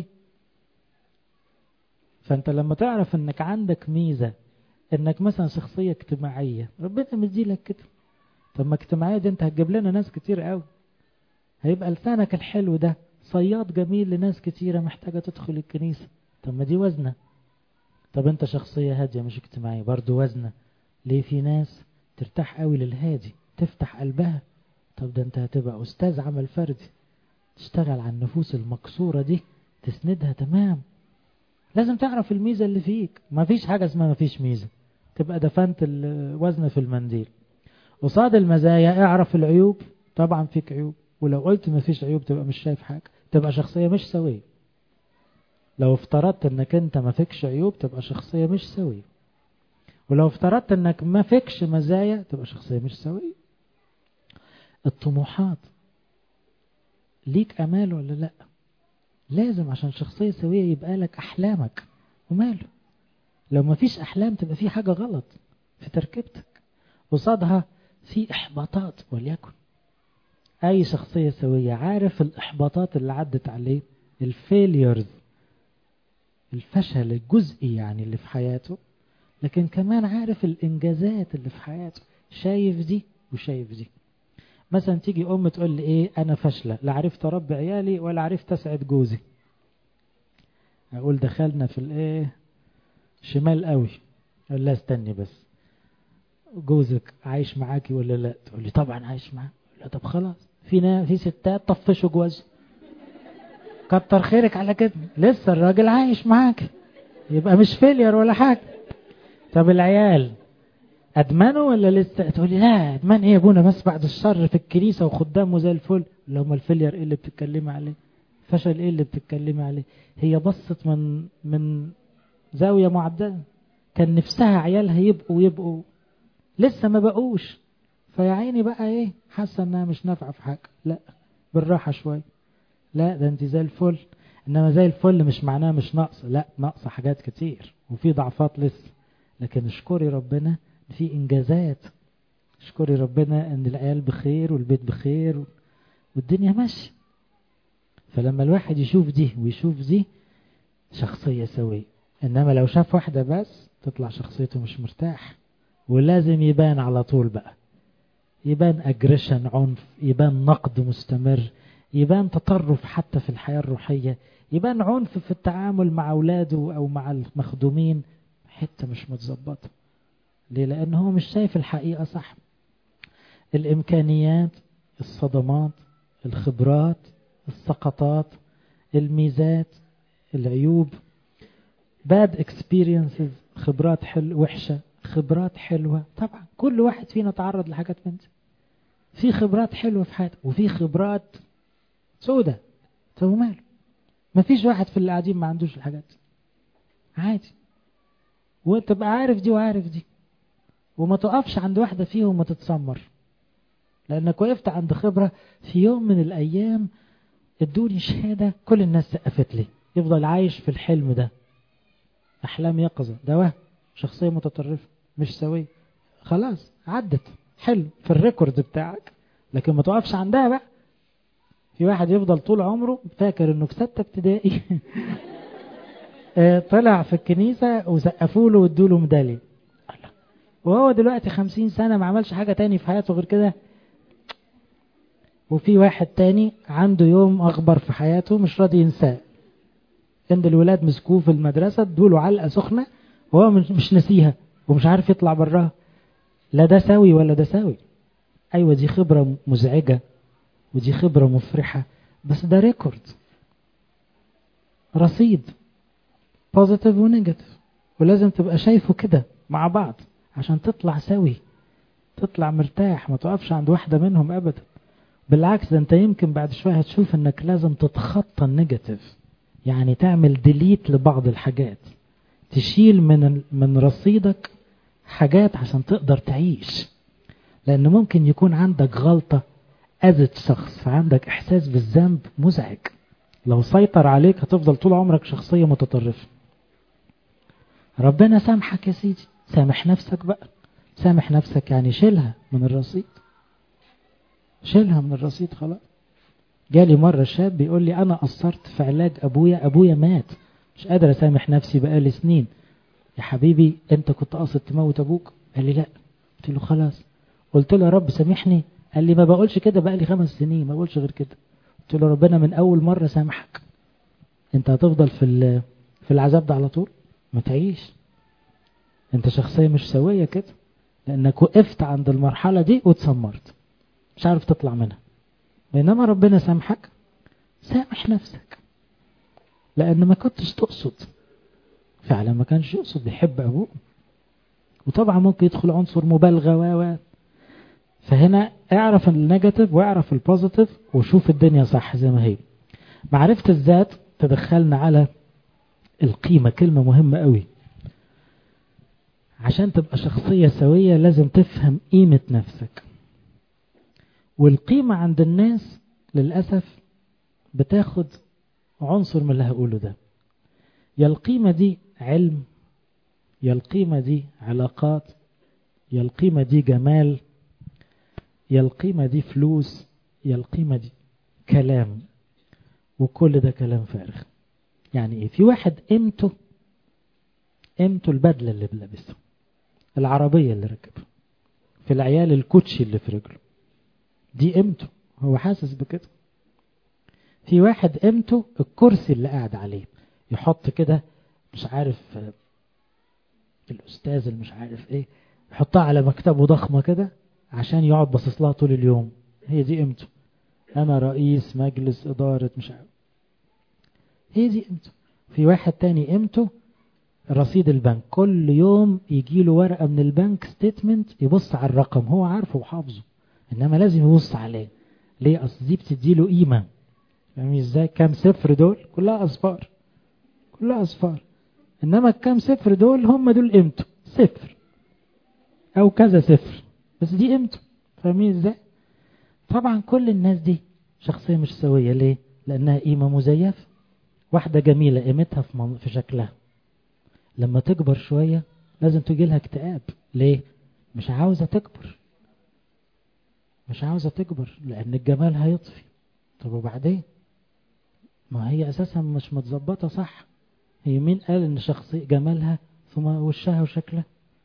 فانت لما تعرف انك عندك ميزة انك مثلا شخصية اجتماعية ربنا مديلك كده طب ما اجتماعية دي انت هتجيب لنا ناس كتير قوي هيبقى لسانك الحلو ده صياد جميل لناس كتيرة محتاجة تدخل الكنيسة طب ما دي وزنة طب انت شخصية هادية مش اجتماعية برضو وزنة ليه في ناس ترتاح قوي للهادي تفتح قلبها طب ده انت هتبقى أستاذ عمل فردي تشتغل على النفوس المكسورة دي تسندها تمام لازم تعرف الميزة اللي فيك ما فيش حاجة اسمها ما فيش ميزة تبقى دفنت الوزن في المنديل قصاد المزايا اعرف العيوب طبعا فيك عيوب ولو قلت ما فيش عيوب تبقى مش شايف حاجة تبقى شخصية مش سوية لو افترضت انك انت ما فيكش عيوب تبقى شخصية مش سوية ولو افترضت انك ما فيكش مزايا تبقى شخصية مش سوية الطموحات ليك امال ولا لا لازم عشان شخصية سوية يبقى لك احلامك وماله لو ما فيش احلام تبقى في حاجة غلط في تركيبتك قصادها في احباطات وليكن اي شخصية سوية عارف الاحباطات اللي عدت عليه الفيليرز الفشل الجزئي يعني اللي في حياته لكن كمان عارف الانجازات اللي في حياته شايف دي وشايف دي مثلا تيجي ام تقول لي ايه انا فاشله لا عرفت اربي عيالي ولا عرفت اسعد جوزي اقول دخلنا في الايه شمال قوي اقول لا استني بس جوزك عايش معاكي ولا لا تقول لي طبعا عايش معاه لا طب خلاص في في ستات طفشوا جواز كتر خيرك على كده لسه الراجل عايش معاك يبقى مش فيلير ولا حاجه طب العيال ادمنوا ولا لسه تقول لي لا ادمان ايه يا ابونا بس بعد الشر في الكنيسه وخدامه زي الفل اللي هم الفيلير ايه اللي بتتكلمي عليه فشل ايه اللي بتتكلمي عليه هي بصت من من زاويه معدله كان نفسها عيالها يبقوا يبقوا لسه ما بقوش فيا عيني بقى ايه حاسه انها مش نافعه في حاجه لا بالراحه شويه لا ده انت زي الفل انما زي الفل مش معناها مش ناقصه لا ناقصه حاجات كتير وفي ضعفات لسه لكن اشكري ربنا في انجازات اشكري ربنا ان العيال بخير والبيت بخير والدنيا ماشيه فلما الواحد يشوف دي ويشوف دي شخصيه سويه انما لو شاف واحده بس تطلع شخصيته مش مرتاح ولازم يبان على طول بقى يبان اجريشن عنف يبان نقد مستمر يبان تطرف حتى في الحياه الروحيه يبان عنف في التعامل مع اولاده او مع المخدومين حته مش متظبطه ليه لان هو مش شايف الحقيقه صح الامكانيات الصدمات الخبرات السقطات الميزات العيوب bad experiences خبرات حل وحشه خبرات حلوه طبعا كل واحد فينا تعرض لحاجات من دي في خبرات حلوه في حياته وفي خبرات سودة طب وماله مفيش واحد في اللي قاعدين ما عندوش الحاجات دي عادي وتبقى عارف دي وعارف دي وما تقفش عند واحدة فيهم وما تتسمر لأنك وقفت عند خبرة في يوم من الأيام ادوني شهادة كل الناس سقفت لي يفضل عايش في الحلم ده أحلام يقظة ده وهم شخصية متطرفة مش سوية خلاص عدت حلو في الريكورد بتاعك لكن ما توقفش عندها بقى في واحد يفضل طول عمره فاكر انه في ستة ابتدائي طلع في الكنيسة وسقفوا له وادوا له ميدالية وهو دلوقتي خمسين سنة ما عملش حاجة تاني في حياته غير كده وفي واحد تاني عنده يوم أخبر في حياته مش راضي ينساه عند الولاد مسكوه في المدرسة ادوله علقة سخنة وهو مش نسيها ومش عارف يطلع براها لا ده سوي ولا ده سوي أيوة دي خبرة مزعجة ودي خبرة مفرحة بس ده ريكورد رصيد بوزيتيف ونيجاتيف ولازم تبقى شايفه كده مع بعض عشان تطلع سوي تطلع مرتاح ما تقفش عند واحدة منهم أبدا بالعكس ده انت يمكن بعد شوية هتشوف انك لازم تتخطى النيجاتيف يعني تعمل ديليت لبعض الحاجات تشيل من من رصيدك حاجات عشان تقدر تعيش لان ممكن يكون عندك غلطة اذت شخص فعندك احساس بالذنب مزعج لو سيطر عليك هتفضل طول عمرك شخصية متطرفة ربنا سامحك يا سيدي سامح نفسك بقى سامح نفسك يعني شيلها من الرصيد شيلها من الرصيد خلاص جالي مرة شاب بيقول لي أنا قصرت في علاج أبويا أبويا مات مش قادر أسامح نفسي بقالي سنين يا حبيبي أنت كنت قاصد تموت أبوك قال لي لا قلت له خلاص قلت له يا رب سامحني قال لي ما بقولش كده بقالي خمس سنين ما بقولش غير كده قلت له ربنا من أول مرة سامحك أنت هتفضل في في العذاب ده على طول ما تعيش أنت شخصية مش سوية كده لأنك وقفت عند المرحلة دي وتسمرت مش عارف تطلع منها بينما ربنا سامحك سامح نفسك لأن ما كنتش تقصد فعلا ما كانش يقصد بيحب أبوه وطبعا ممكن يدخل عنصر مبالغة و فهنا اعرف النيجاتيف واعرف البوزيتيف وشوف الدنيا صح زي ما هي معرفة الذات تدخلنا على القيمة كلمة مهمة قوي عشان تبقى شخصية سوية لازم تفهم قيمة نفسك والقيمة عند الناس للأسف بتاخد عنصر من اللي هقوله ده يا القيمة دي علم يا القيمة دي علاقات يا القيمة دي جمال يا القيمة دي فلوس يا القيمة دي كلام وكل ده كلام فارغ يعني ايه في واحد قيمته قيمته البدلة اللي بلبسها العربية اللي ركبها في العيال الكوتشي اللي في رجله دي قيمته هو حاسس بكده في واحد قيمته الكرسي اللي قاعد عليه يحط كده مش عارف الأستاذ اللي مش عارف ايه يحطها على مكتبه ضخمة كده عشان يقعد باصص لها طول اليوم هي دي قيمته أنا رئيس مجلس إدارة مش عارف هي دي قيمته في واحد تاني قيمته رصيد البنك كل يوم يجي له ورقة من البنك ستيتمنت يبص على الرقم هو عارفه وحافظه إنما لازم يبص عليه ليه أصل دي بتديله قيمة فاهمين ازاي كام صفر دول كلها أصفار كلها أصفار إنما الكام صفر دول هم دول قيمته صفر أو كذا صفر بس دي قيمته فاهمين ازاي طبعا كل الناس دي شخصية مش سوية ليه لأنها قيمة مزيفة واحدة جميلة قيمتها في, من... في شكلها لما تكبر شوية لازم تجي لها اكتئاب ليه مش عاوزة تكبر مش عاوزة تكبر لأن الجمال هيطفي طب وبعدين ما هي أساسا مش متظبطة صح هي مين قال إن شخصية جمالها ثم وشها وشكلها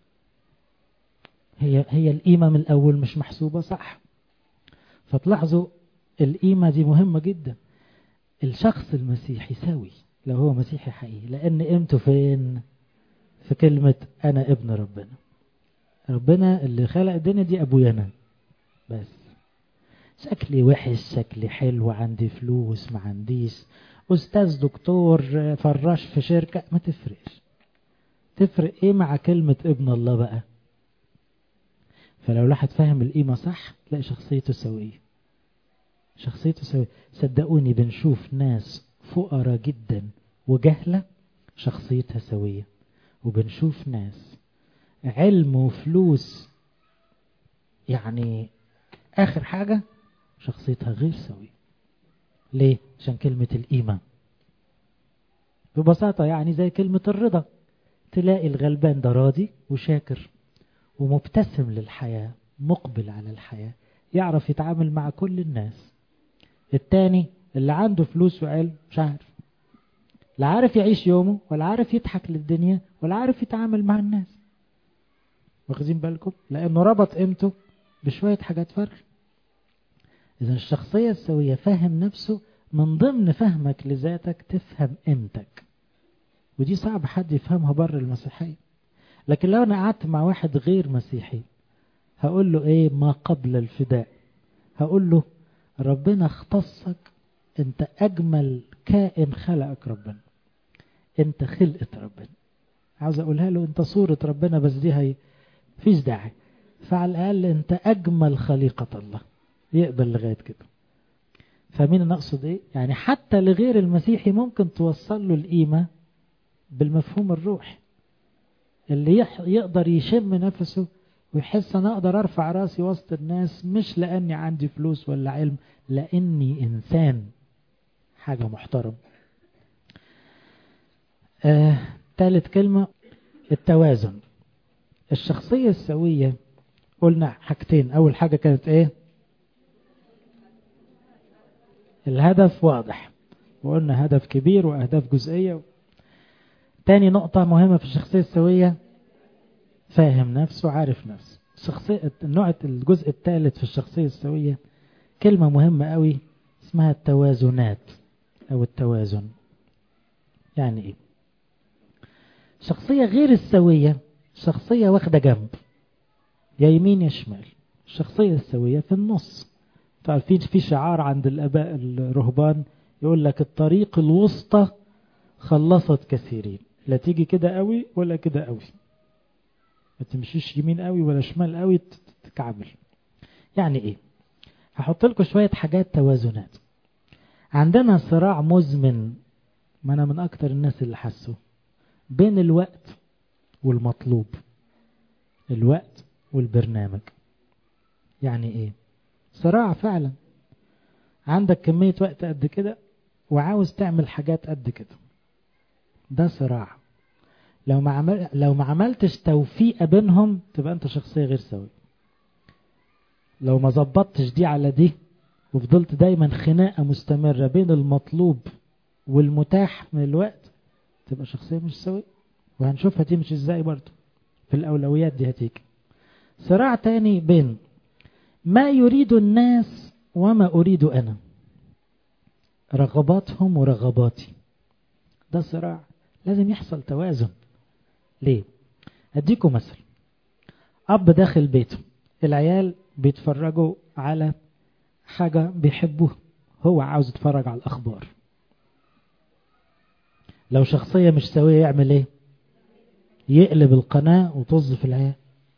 هي هي القيمة من الأول مش محسوبة صح فتلاحظوا القيمة دي مهمة جدا الشخص المسيحي سوي لو هو مسيحي حقيقي لأن قيمته فين في كلمة أنا ابن ربنا ربنا اللي خلق الدنيا دي أبويا أنا بس شكلي وحش شكلي حلو عندي فلوس ما عنديش أستاذ دكتور فراش في شركة ما تفرقش تفرق إيه مع كلمة ابن الله بقى فلو الواحد فاهم القيمة صح تلاقي شخصيته سوية شخصيته سوية صدقوني بنشوف ناس فقراء جدا وجهلة شخصيتها سوية وبنشوف ناس علم وفلوس يعني آخر حاجة شخصيتها غير سوية ليه؟ عشان كلمة القيمة ببساطة يعني زي كلمة الرضا تلاقي الغلبان ده راضي وشاكر ومبتسم للحياة مقبل على الحياة يعرف يتعامل مع كل الناس التاني اللي عنده فلوس وعلم مش عارف لا عارف يعيش يومه ولا عارف يضحك للدنيا ولا عارف يتعامل مع الناس واخدين بالكم لانه ربط قيمته بشوية حاجات فرق اذا الشخصية السوية فاهم نفسه من ضمن فهمك لذاتك تفهم قيمتك ودي صعب حد يفهمها بره المسيحية لكن لو انا قعدت مع واحد غير مسيحي هقول له ايه ما قبل الفداء هقول له ربنا اختصك انت اجمل كائن خلقك ربنا انت خلقة ربنا عاوز اقولها له انت صورة ربنا بس دي هي فيش داعي فعلى الاقل انت اجمل خليقة الله يقبل لغاية كده فمين انا اقصد ايه يعني حتى لغير المسيحي ممكن توصل له القيمة بالمفهوم الروحي اللي يقدر يشم نفسه ويحس انا اقدر ارفع راسي وسط الناس مش لاني عندي فلوس ولا علم لاني انسان حاجة محترم آه، ثالث كلمة التوازن الشخصية السوية قلنا حاجتين اول حاجة كانت ايه الهدف واضح وقلنا هدف كبير واهداف جزئية تاني نقطة مهمة في الشخصية السوية فاهم نفسه عارف نفسه الشخصية النوع الجزء الثالث في الشخصية السوية كلمة مهمة قوي اسمها التوازنات او التوازن يعني ايه شخصية غير السوية شخصية واخدة جنب يا يمين يا شمال الشخصية السوية في النص تعرفين في شعار عند الآباء الرهبان يقول لك الطريق الوسطى خلصت كثيرين لا تيجي كده قوي ولا كده قوي ما تمشيش يمين قوي ولا شمال قوي تتكعبل يعني ايه هحط لكم شوية حاجات توازنات عندنا صراع مزمن ما انا من اكتر الناس اللي حسوا بين الوقت والمطلوب الوقت والبرنامج يعني ايه صراع فعلا عندك كمية وقت قد كده وعاوز تعمل حاجات قد كده ده صراع لو ما عمل لو ما عملتش توفيقة بينهم تبقى انت شخصية غير سوية لو ما ظبطتش دي على دي وفضلت دايما خناقة مستمرة بين المطلوب والمتاح من الوقت تبقى شخصية مش سوية وهنشوفها تمشي ازاي برضه في الأولويات دي هتيجي صراع تاني بين ما يريد الناس وما أريد أنا رغباتهم ورغباتي ده صراع لازم يحصل توازن ليه أديكم مثل أب داخل بيته العيال بيتفرجوا على حاجة بيحبوها هو عاوز يتفرج على الأخبار لو شخصية مش سوية يعمل ايه يقلب القناة وطز في العيال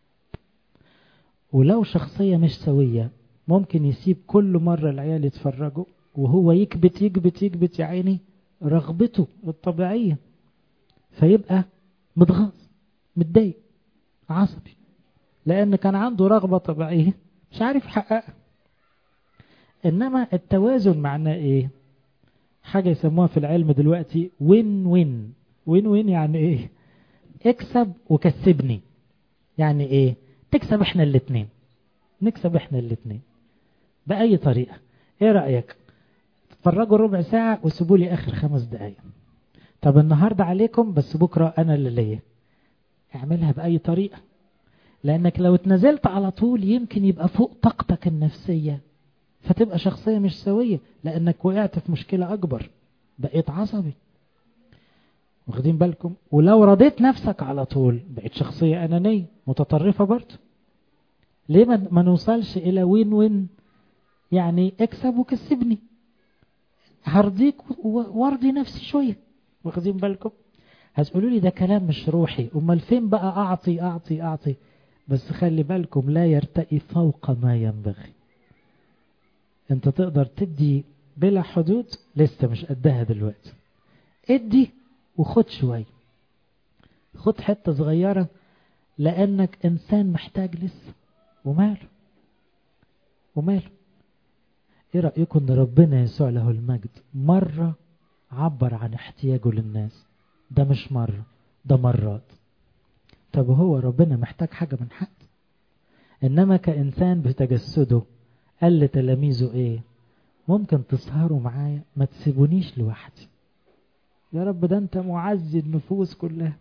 ولو شخصية مش سوية ممكن يسيب كل مرة العيال يتفرجوا وهو يكبت يكبت يكبت يا عيني رغبته الطبيعية فيبقى متغاظ متضايق عصبي لأن كان عنده رغبة طبيعية مش عارف يحققها إنما التوازن معناه إيه حاجة يسموها في العلم دلوقتي وين وين وين وين يعني إيه اكسب وكسبني يعني إيه تكسب إحنا الاتنين نكسب إحنا الاتنين بأي طريقة إيه رأيك تتفرجوا ربع ساعة وسيبوا لي آخر خمس دقايق طب النهاردة عليكم بس بكرة أنا اللي ليا اعملها بأي طريقة لأنك لو اتنزلت على طول يمكن يبقى فوق طاقتك النفسية فتبقى شخصية مش سوية لأنك وقعت في مشكلة أكبر بقيت عصبي واخدين بالكم ولو رضيت نفسك على طول بقيت شخصية أنانية متطرفة برضه ليه ما نوصلش إلى وين وين يعني اكسب وكسبني هرضيك وارضي نفسي شوية واخدين بالكم هتقولوا لي ده كلام مش روحي امال فين بقى اعطي اعطي اعطي بس خلي بالكم لا يرتقي فوق ما ينبغي انت تقدر تدي بلا حدود لسه مش قدها دلوقتي ادي وخد شوية خد حتة صغيرة لانك انسان محتاج لسه وماله وماله ايه رأيكم ان ربنا يسوع له المجد مرة عبر عن احتياجه للناس ده مش مرة ده مرات طب هو ربنا محتاج حاجة من حد انما كإنسان بتجسده قال لتلاميذه ايه ممكن تسهروا معايا ما تسيبونيش لوحدي يا رب ده انت معزي النفوس كلها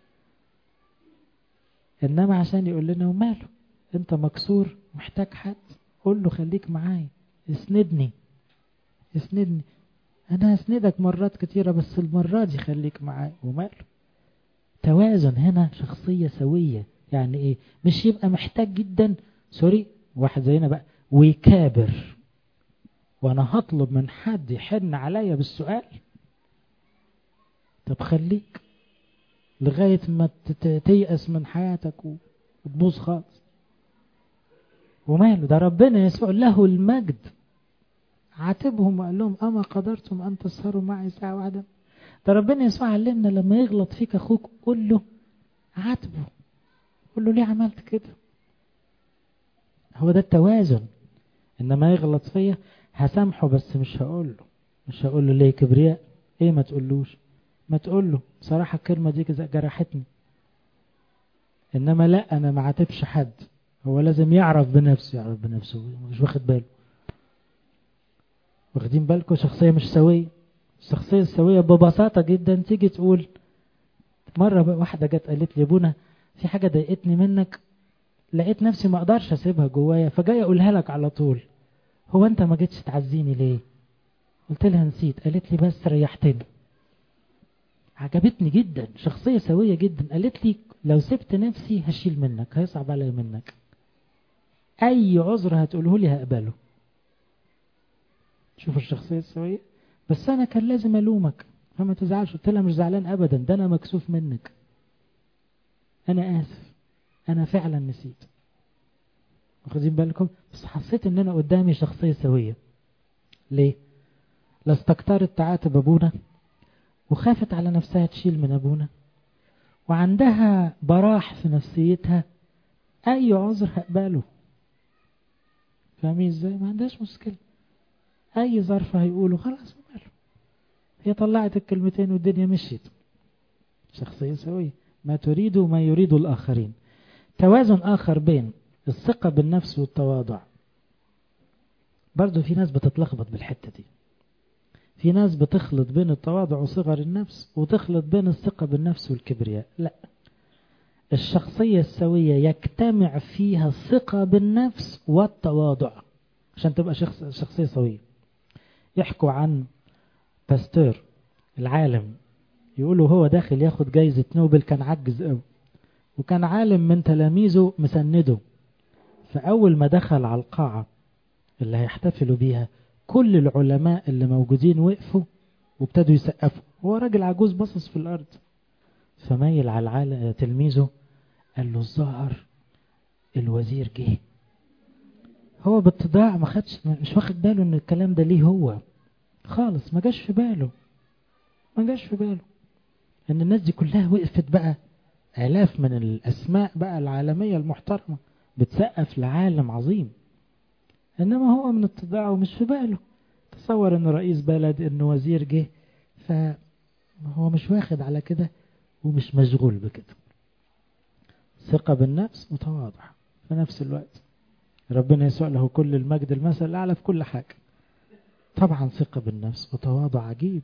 انما عشان يقول لنا وماله انت مكسور محتاج حد قول له خليك معايا اسندني اسندني انا هسندك مرات كتيرة بس المرة دي خليك معايا وماله توازن هنا شخصية سوية يعني ايه مش يبقى محتاج جدا سوري واحد زينا بقى ويكابر وانا هطلب من حد يحن عليا بالسؤال طب خليك لغاية ما تيأس من حياتك وتبوظ خالص وماله ده ربنا يسوع له المجد عاتبهم وقال لهم أما قدرتم أن تسهروا معي ساعة واحدة ده ربنا يسوع علمنا لما يغلط فيك أخوك قول له عاتبه قول له ليه عملت كده هو ده التوازن إنما يغلط فيا هسامحه بس مش هقول له مش هقول له ليه كبرياء ايه ما تقولوش ما تقول له بصراحة الكلمة دي جرحتني إنما لا أنا ما عاتبش حد هو لازم يعرف بنفسه يعرف بنفسه مش واخد باله واخدين بالكم شخصية مش سوية الشخصية السوية ببساطة جدا تيجي تقول مرة واحدة جت قالت لي ابونا في حاجة ضايقتني منك لقيت نفسي ما اقدرش اسيبها جوايا فجاي اقولها لك على طول هو انت ما جيتش تعزيني ليه قلت لها نسيت قالت لي بس ريحتني عجبتني جدا شخصية سوية جدا قالت لي لو سبت نفسي هشيل منك هيصعب عليا منك اي عذر هتقوله لي هقبله شوف الشخصية السوية بس انا كان لازم الومك فما تزعلش قلت لها مش زعلان ابدا ده انا مكسوف منك انا اسف انا فعلا نسيت واخدين بالكم بس حسيت ان انا قدامي شخصية سوية ليه لا استكترت تعاتب ابونا وخافت على نفسها تشيل من ابونا وعندها براح في نفسيتها اي عذر هقبله فاهمين ازاي ما عندهاش مشكلة اي ظرف هيقوله خلاص ماله هي طلعت الكلمتين والدنيا مشيت شخصية سوية ما تريد وما يريد الآخرين توازن آخر بين الثقة بالنفس والتواضع برضو في ناس بتتلخبط بالحتة دي في ناس بتخلط بين التواضع وصغر النفس وتخلط بين الثقة بالنفس والكبرياء لا الشخصية السوية يجتمع فيها الثقة بالنفس والتواضع عشان تبقى شخص شخصية سوية يحكوا عن باستور العالم يقولوا هو داخل ياخد جايزة نوبل كان عجز قوي وكان عالم من تلاميذه مسنده فأول ما دخل على القاعة اللي هيحتفلوا بيها كل العلماء اللي موجودين وقفوا وابتدوا يسقفوا هو راجل عجوز باصص في الأرض فميل على العالم تلميذه قال له الظاهر الوزير جه هو باتضاع ما خدش مش واخد باله ان الكلام ده ليه هو خالص ما جاش في باله ما جاش في باله ان الناس دي كلها وقفت بقى آلاف من الأسماء بقى العالمية المحترمة بتسقف لعالم عظيم إنما هو من اتضاعه مش في باله تصور إنه رئيس بلد إنه وزير جه فهو مش واخد على كده ومش مشغول بكده ثقة بالنفس وتواضع في نفس الوقت ربنا يسوع له كل المجد المثل الأعلى في كل حاجة طبعا ثقة بالنفس وتواضع عجيب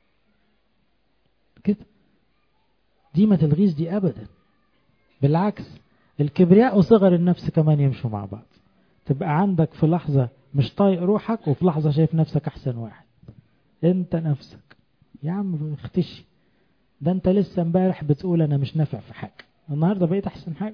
كده دي ما تلغيش دي أبدا بالعكس الكبرياء وصغر النفس كمان يمشوا مع بعض تبقى عندك في لحظة مش طايق روحك وفي لحظة شايف نفسك أحسن واحد انت نفسك يا عم اختشي ده انت لسه امبارح بتقول انا مش نافع في حاجة النهاردة بقيت احسن حاجة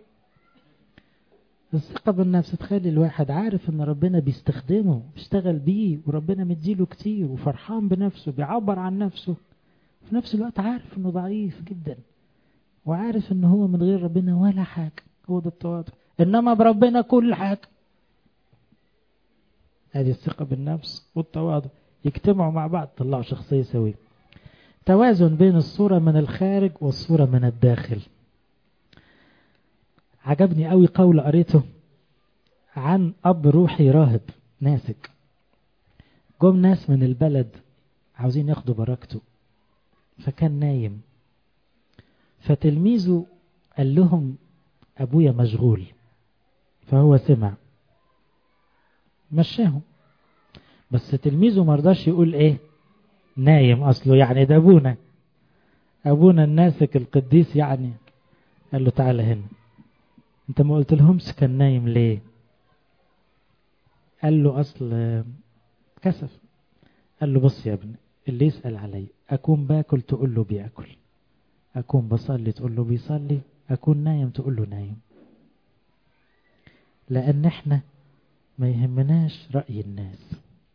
الثقة بالنفس تخلي الواحد عارف ان ربنا بيستخدمه بيشتغل بيه وربنا مديله كتير وفرحان بنفسه بيعبر عن نفسه في نفس الوقت عارف انه ضعيف جدا وعارف ان هو من غير ربنا ولا حاجة هو ده التواضع انما بربنا كل حاجة هذه الثقة بالنفس والتواضع يجتمعوا مع بعض طلعوا شخصية سوية توازن بين الصورة من الخارج والصورة من الداخل عجبني قوي قول قريته عن أب روحي راهب ناسك جم ناس من البلد عاوزين ياخدوا بركته فكان نايم فتلميذه قال لهم أبويا مشغول فهو سمع مشاهم بس تلميذه مرضاش يقول ايه نايم اصله يعني ده ابونا ابونا الناسك القديس يعني قال له تعالى هنا انت ما قلت لهمش كان نايم ليه قال له اصل كسف قال له بص يا ابني اللي يسأل علي اكون باكل تقول له بياكل اكون بصلي تقول له بيصلي اكون نايم تقول له نايم لان احنا ما يهمناش رأي الناس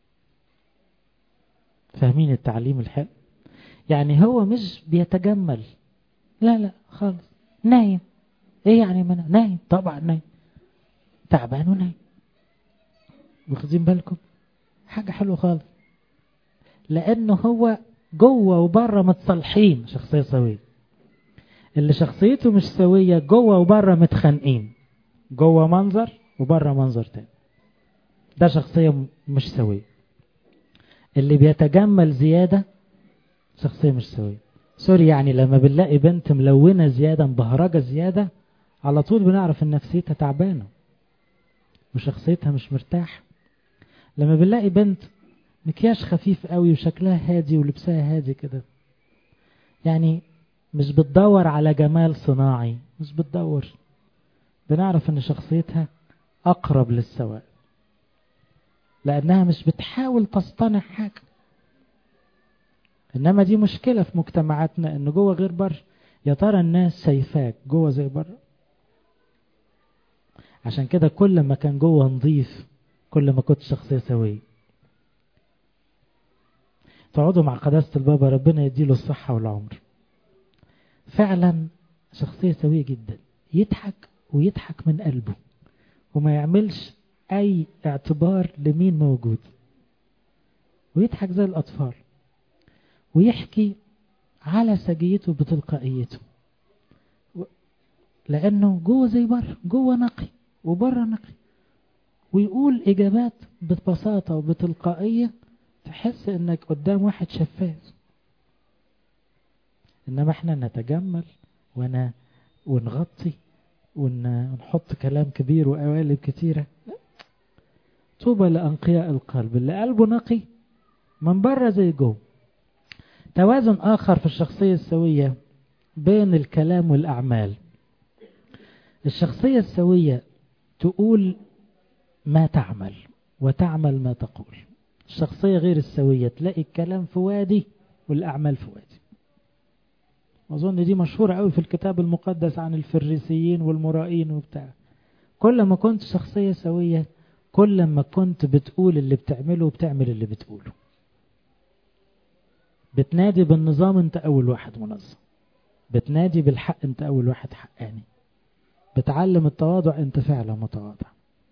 فاهمين التعليم الحلو يعني هو مش بيتجمل لا لا خالص نايم ايه يعني ما نايم طبعا نايم تعبان ونايم واخدين بالكم حاجة حلوة خالص لانه هو جوه وبره متصالحين شخصية سوية اللي شخصيته مش سوية جوه وبره متخانقين جوه منظر وبره منظر تاني ده شخصية مش سوية اللي بيتجمل زيادة شخصية مش سوية سوري يعني لما بنلاقي بنت ملونة زيادة مبهرجة زيادة على طول بنعرف ان نفسيتها تعبانة وشخصيتها مش مرتاح لما بنلاقي بنت مكياج خفيف قوي وشكلها هادي ولبسها هادي كده يعني مش بتدور على جمال صناعي مش بتدور بنعرف ان شخصيتها اقرب للسواء لأنها مش بتحاول تصطنع حاجة إنما دي مشكلة في مجتمعاتنا إن جوه غير بره يا ترى الناس شايفاك جوه زي بره عشان كده كل ما كان جوه نظيف كل ما كنت شخصية سوية تقعدوا مع قداسة البابا ربنا يديله الصحة والعمر فعلا شخصية سوية جدا يضحك ويضحك من قلبه وما يعملش أي اعتبار لمين موجود ويضحك زي الأطفال ويحكي على سجيته بتلقائيته لأنه جوه زي بره جوه نقي وبره نقي ويقول إجابات ببساطة وبتلقائية تحس إنك قدام واحد شفاف إنما إحنا نتجمل ون... ونغطي ونحط كلام كبير وقوالب كتيرة لا. طوبى لأنقياء القلب اللي قلبه نقي من بره زي جوه توازن آخر في الشخصية السوية بين الكلام والأعمال الشخصية السوية تقول ما تعمل وتعمل ما تقول الشخصية غير السوية تلاقي الكلام في وادي والأعمال في وادي أظن دي مشهورة قوي في الكتاب المقدس عن الفريسيين والمرائين وبتاع كل ما كنت شخصية سوية كل ما كنت بتقول اللي بتعمله وبتعمل اللي بتقوله بتنادي بالنظام انت أول واحد منظم بتنادي بالحق انت أول واحد حقاني بتعلم التواضع انت فعلا متواضع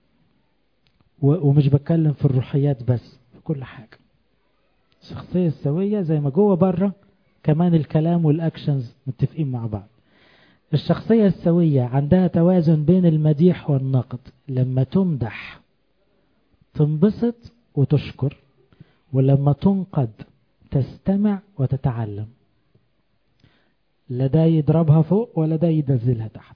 ومش بتكلم في الروحيات بس في كل حاجة الشخصية السوية زي ما جوه بره كمان الكلام والأكشنز متفقين مع بعض الشخصية السوية عندها توازن بين المديح والنقد لما تمدح تنبسط وتشكر ولما تنقد تستمع وتتعلم لا ده يضربها فوق ولا ده ينزلها تحت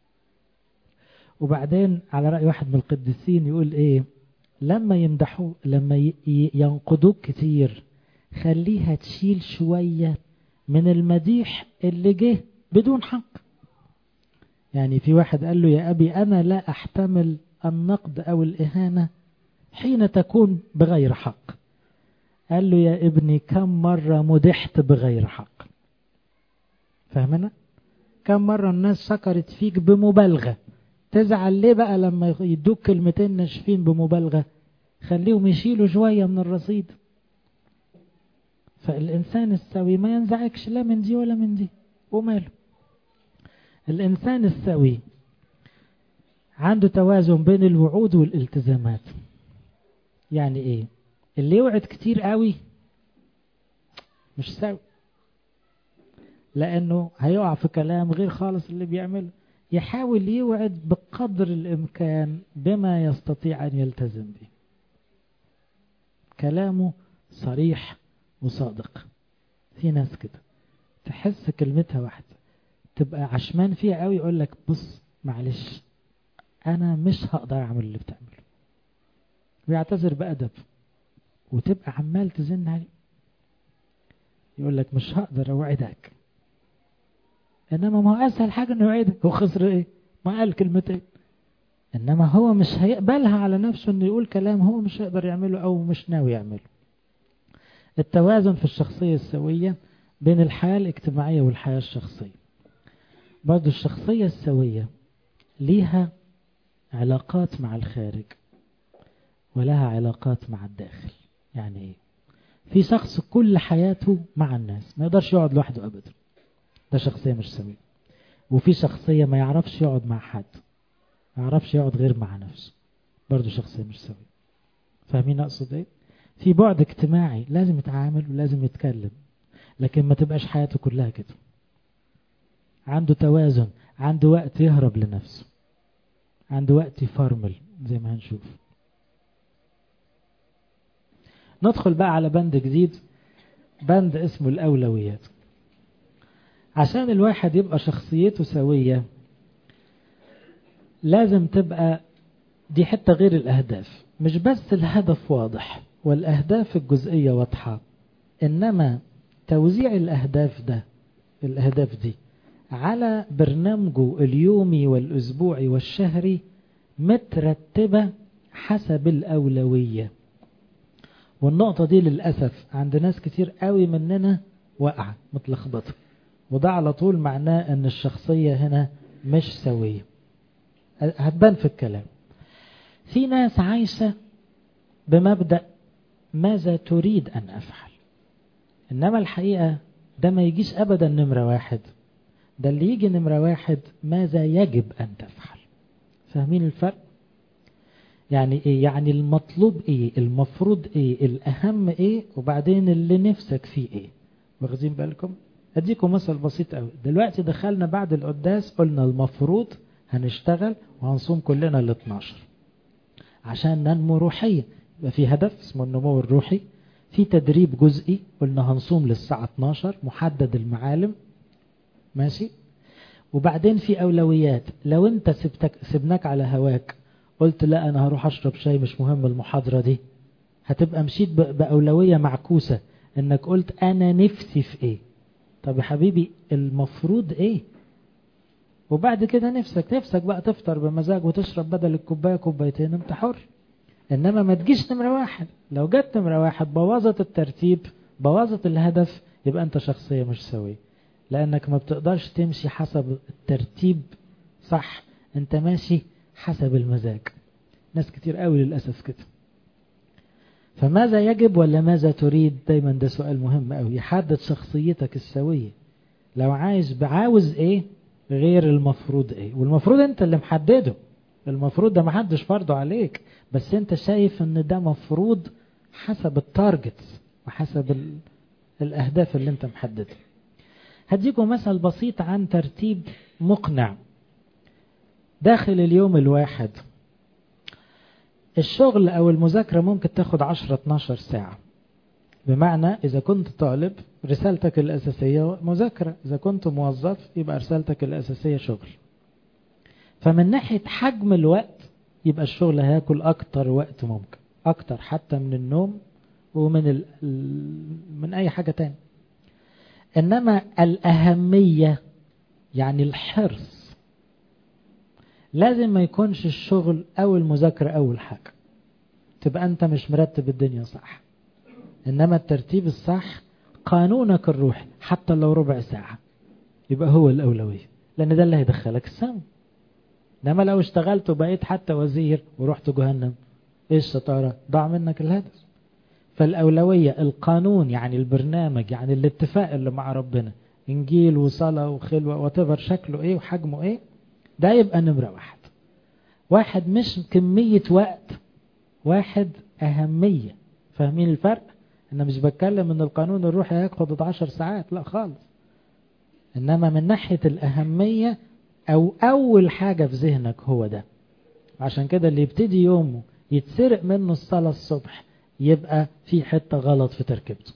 وبعدين على رأي واحد من القديسين يقول ايه لما يمدحوا لما ينقدوك كتير خليها تشيل شوية من المديح اللي جه بدون حق يعني في واحد قال له يا أبي أنا لا أحتمل النقد أو الإهانة حين تكون بغير حق قال له يا ابني كم مرة مدحت بغير حق فاهمنا كم مرة الناس شكرت فيك بمبالغة تزعل ليه بقى لما يدوك كلمتين ناشفين بمبالغة خليهم يشيلوا شوية من الرصيد فالإنسان السوي ما ينزعجش لا من دي ولا من دي وماله الإنسان السوي عنده توازن بين الوعود والالتزامات يعني ايه اللي يوعد كتير قوي مش سوي لانه هيقع في كلام غير خالص اللي بيعمله يحاول يوعد بقدر الامكان بما يستطيع ان يلتزم به كلامه صريح وصادق في ناس كده تحس كلمتها واحدة تبقى عشمان فيها قوي يقول لك بص معلش انا مش هقدر اعمل اللي بتعمله ويعتذر بأدب وتبقى عمال تزن عليه يقول لك مش هقدر اوعدك انما ما هو اسهل حاجه انه يوعدك هو خسر ايه ما قال كلمتين انما هو مش هيقبلها على نفسه انه يقول كلام هو مش هيقدر يعمله او مش ناوي يعمله التوازن في الشخصية السوية بين الحياة الاجتماعية والحياة الشخصية برضو الشخصية السوية ليها علاقات مع الخارج ولها علاقات مع الداخل يعني ايه في شخص كل حياته مع الناس ما يقدرش يقعد لوحده ابدا ده شخصية مش سوية وفي شخصية ما يعرفش يقعد مع حد ما يعرفش يقعد غير مع نفسه برضو شخصية مش سوية فاهمين اقصد ايه في بعد اجتماعي لازم يتعامل ولازم يتكلم لكن ما تبقاش حياته كلها كده عنده توازن عنده وقت يهرب لنفسه عنده وقت يفرمل زي ما هنشوف ندخل بقى على بند جديد بند اسمه الأولويات عشان الواحد يبقى شخصيته سوية لازم تبقى دي حتة غير الأهداف مش بس الهدف واضح والأهداف الجزئية واضحة إنما توزيع الأهداف ده الأهداف دي على برنامجه اليومي والأسبوعي والشهري مترتبة حسب الأولوية والنقطة دي للأسف عند ناس كتير قوي مننا واقعة متلخبطة وده على طول معناه أن الشخصية هنا مش سوية هتبان في الكلام في ناس عايشة بمبدأ ماذا تريد أن أفعل إنما الحقيقة ده ما يجيش أبدا نمرة واحد ده اللي يجي نمرة واحد ماذا يجب أن تفعل فاهمين الفرق يعني ايه يعني المطلوب ايه المفروض ايه الاهم ايه وبعدين اللي نفسك فيه ايه واخدين بالكم اديكم مثل بسيط قوي دلوقتي دخلنا بعد القداس قلنا المفروض هنشتغل وهنصوم كلنا ال 12 عشان ننمو روحيا يبقى في هدف اسمه النمو الروحي في تدريب جزئي قلنا هنصوم للساعة 12 محدد المعالم ماشي وبعدين في أولويات لو انت سبتك سبناك على هواك قلت لا أنا هروح أشرب شاي مش مهم المحاضرة دي هتبقى مشيت بأولوية معكوسة انك قلت أنا نفسي في ايه طب يا حبيبي المفروض ايه وبعد كده نفسك نفسك بقى تفطر بمزاج وتشرب بدل الكوباية كوبايتين انت حر انما ما تجيش نمرة واحد لو جت نمرة واحد بوظت الترتيب بوظت الهدف يبقى انت شخصية مش سوية لانك ما بتقدرش تمشي حسب الترتيب صح انت ماشي حسب المزاج ناس كتير قوي للأسف كده فماذا يجب ولا ماذا تريد دايما ده سؤال مهم قوي يحدد شخصيتك السوية لو عايز بعاوز ايه غير المفروض ايه والمفروض انت اللي محدده المفروض ده محدش فرضه عليك بس انت شايف ان ده مفروض حسب التارجت وحسب ال... الاهداف اللي انت محددها هديكم مثل بسيط عن ترتيب مقنع داخل اليوم الواحد الشغل او المذاكرة ممكن تاخد 10-12 ساعة بمعنى اذا كنت طالب رسالتك الاساسية مذاكرة اذا كنت موظف يبقى رسالتك الاساسية شغل فمن ناحية حجم الوقت يبقى الشغل هياكل اكتر وقت ممكن اكتر حتى من النوم ومن ال... من اي حاجة تاني انما الاهمية يعني الحرص لازم ما يكونش الشغل او المذاكرة اول حاجة تبقى انت مش مرتب الدنيا صح انما الترتيب الصح قانونك الروحي حتى لو ربع ساعة يبقى هو الاولوية لان ده اللي هيدخلك السما انما لو اشتغلت وبقيت حتى وزير ورحت جهنم ايه الشطارة ضاع منك الهدف فالاولوية القانون يعني البرنامج يعني الاتفاق اللي مع ربنا انجيل وصلاة وخلوة وتبر شكله ايه وحجمه ايه ده يبقى نمرة واحد واحد مش كمية وقت واحد أهمية فاهمين الفرق أنا مش بتكلم ان القانون الروحي هياخد 10 ساعات لا خالص إنما من ناحية الأهمية أو أول حاجة في ذهنك هو ده عشان كده اللي يبتدي يومه يتسرق منه الصلاة الصبح يبقى في حتة غلط في تركيبته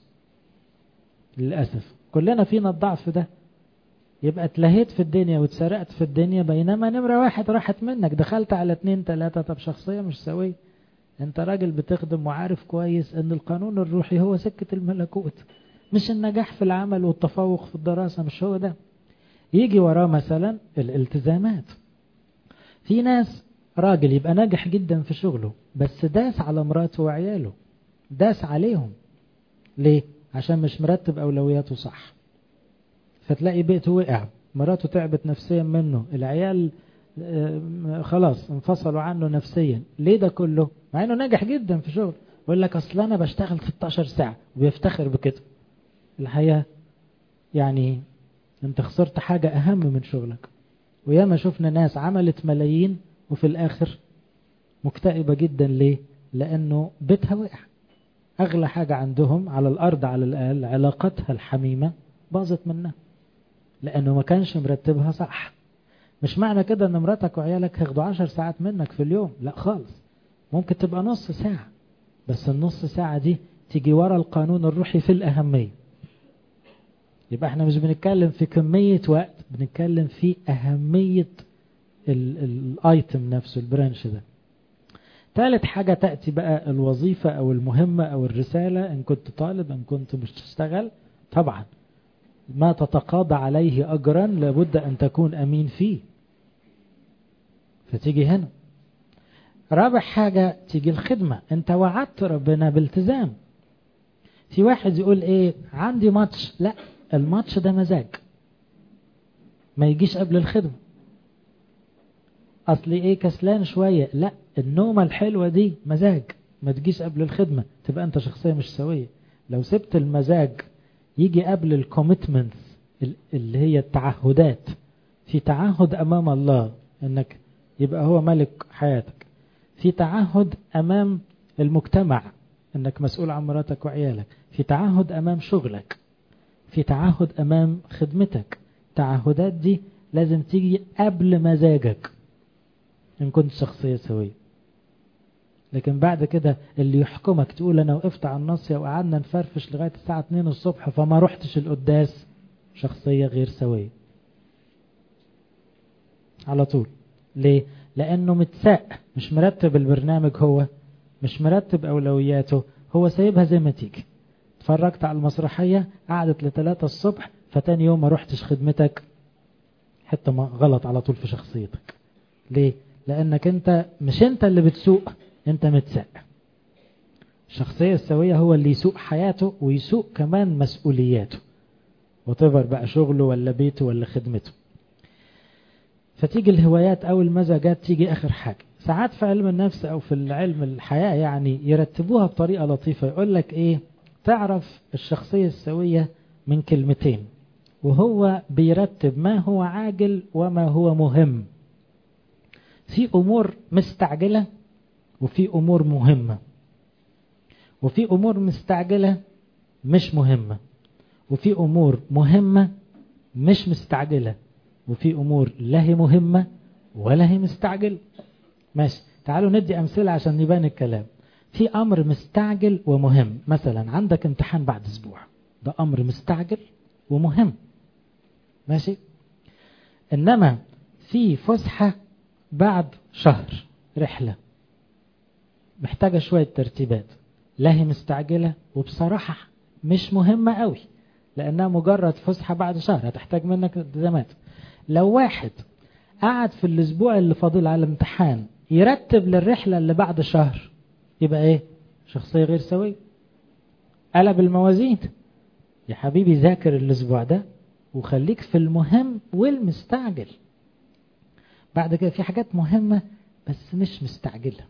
للأسف كلنا فينا الضعف ده يبقى اتلهيت في الدنيا واتسرقت في الدنيا بينما نمرة واحد راحت منك دخلت على اتنين تلاتة طب شخصية مش سوية انت راجل بتخدم وعارف كويس ان القانون الروحي هو سكة الملكوت مش النجاح في العمل والتفوق في الدراسة مش هو ده يجي وراه مثلا الالتزامات في ناس راجل يبقى ناجح جدا في شغله بس داس على مراته وعياله داس عليهم ليه عشان مش مرتب اولوياته صح فتلاقي بيته وقع مراته تعبت نفسيا منه العيال خلاص انفصلوا عنه نفسيا ليه ده كله مع انه ناجح جدا في شغل يقول لك اصل انا بشتغل 16 ساعة وبيفتخر بكده الحقيقة يعني انت خسرت حاجة اهم من شغلك وياما شفنا ناس عملت ملايين وفي الاخر مكتئبة جدا ليه لانه بيتها وقع اغلى حاجة عندهم على الارض على الاقل علاقتها الحميمة باظت منها لانه ما كانش مرتبها صح مش معنى كده ان مراتك وعيالك هياخدوا عشر ساعات منك في اليوم لا خالص ممكن تبقى نص ساعة بس النص ساعة دي تيجي ورا القانون الروحي في الأهمية يبقى احنا مش بنتكلم في كمية وقت بنتكلم في أهمية الايتم نفسه البرانش ده ثالث حاجة تأتي بقى الوظيفة أو المهمة أو الرسالة إن كنت طالب إن كنت مش تشتغل طبعا ما تتقاضى عليه أجرا لابد أن تكون أمين فيه فتيجي هنا رابع حاجة تيجي الخدمة انت وعدت ربنا بالتزام في واحد يقول ايه عندي ماتش لا الماتش ده مزاج ما يجيش قبل الخدمة اصل ايه كسلان شوية لا النومة الحلوة دي مزاج ما تجيش قبل الخدمة تبقى انت شخصية مش سوية لو سبت المزاج يجي قبل الكوميتمنتس اللي هي التعهدات في تعهد امام الله انك يبقى هو ملك حياتك في تعهد امام المجتمع انك مسؤول عن مراتك وعيالك في تعهد امام شغلك في تعهد امام خدمتك التعهدات دي لازم تيجي قبل مزاجك ان كنت شخصية سوية لكن بعد كده اللي يحكمك تقول انا وقفت على الناصية وقعدنا نفرفش لغاية الساعة 2 الصبح فما رحتش القداس شخصية غير سوية على طول ليه لانه متساق مش مرتب البرنامج هو مش مرتب اولوياته هو سايبها زي ما تيجي اتفرجت على المسرحية قعدت لثلاثة الصبح فتاني يوم ما رحتش خدمتك حتى ما غلط على طول في شخصيتك ليه لانك انت مش انت اللي بتسوق انت متساق الشخصية السوية هو اللي يسوق حياته ويسوق كمان مسؤولياته وتفر بقى شغله ولا بيته ولا خدمته فتيجي الهوايات او المزاجات تيجي اخر حاجة ساعات في علم النفس او في العلم الحياة يعني يرتبوها بطريقة لطيفة يقول لك ايه تعرف الشخصية السوية من كلمتين وهو بيرتب ما هو عاجل وما هو مهم في امور مستعجلة وفي امور مهمة وفي امور مستعجلة مش مهمة وفي امور مهمة مش مستعجلة وفي امور لا هي مهمة ولا هي مستعجل ماشي تعالوا ندي امثلة عشان يبان الكلام في امر مستعجل ومهم مثلا عندك امتحان بعد اسبوع ده امر مستعجل ومهم ماشي انما في فسحة بعد شهر رحلة محتاجة شوية ترتيبات لا هي مستعجلة وبصراحة مش مهمة قوي لأنها مجرد فسحة بعد شهر هتحتاج منك التزامات لو واحد قعد في الأسبوع اللي فاضل على الامتحان يرتب للرحلة اللي بعد شهر يبقى ايه شخصية غير سوية قلب الموازين يا حبيبي ذاكر الأسبوع ده وخليك في المهم والمستعجل بعد كده في حاجات مهمة بس مش مستعجلة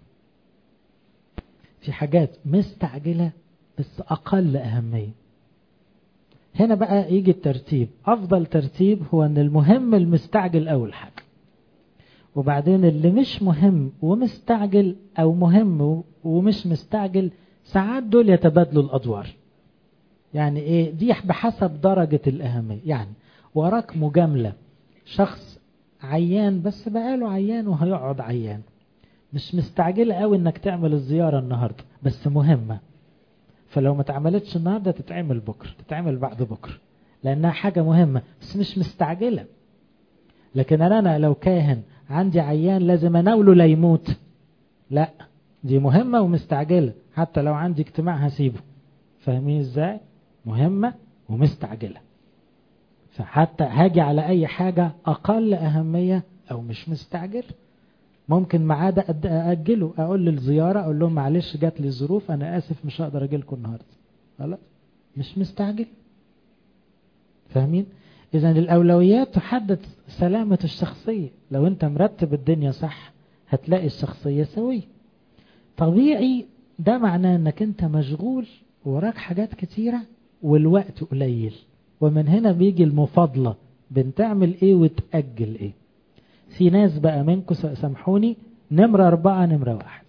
في حاجات مستعجلة بس أقل أهمية هنا بقى يجي الترتيب أفضل ترتيب هو أن المهم المستعجل أول حاجة وبعدين اللي مش مهم ومستعجل أو مهم ومش مستعجل ساعات دول يتبادلوا الأدوار يعني إيه دي بحسب درجة الأهمية يعني وراك مجاملة شخص عيان بس بقاله عيان وهيقعد عيان مش مستعجلة قوي انك تعمل الزيارة النهاردة بس مهمة فلو ما اتعملتش النهاردة تتعمل بكرة تتعمل بعد بكرة لانها حاجة مهمة بس مش مستعجلة لكن انا لو كاهن عندي عيان لازم اناوله لا يموت لا دي مهمة ومستعجلة حتى لو عندي اجتماع هسيبه فاهمين ازاي مهمة ومستعجلة فحتى هاجي على اي حاجة اقل اهمية او مش مستعجل ممكن ميعاد اجله اقول للزيارة اقول لهم معلش جات لي ظروف انا اسف مش هقدر اجي لكم النهارده خلاص مش مستعجل فاهمين اذا الاولويات تحدد سلامة الشخصية لو انت مرتب الدنيا صح هتلاقي الشخصية سوية طبيعي ده معناه انك انت مشغول وراك حاجات كتيرة والوقت قليل ومن هنا بيجي المفاضلة بنتعمل ايه وتأجل ايه في ناس بقى منكم سامحوني نمرة أربعة نمرة واحد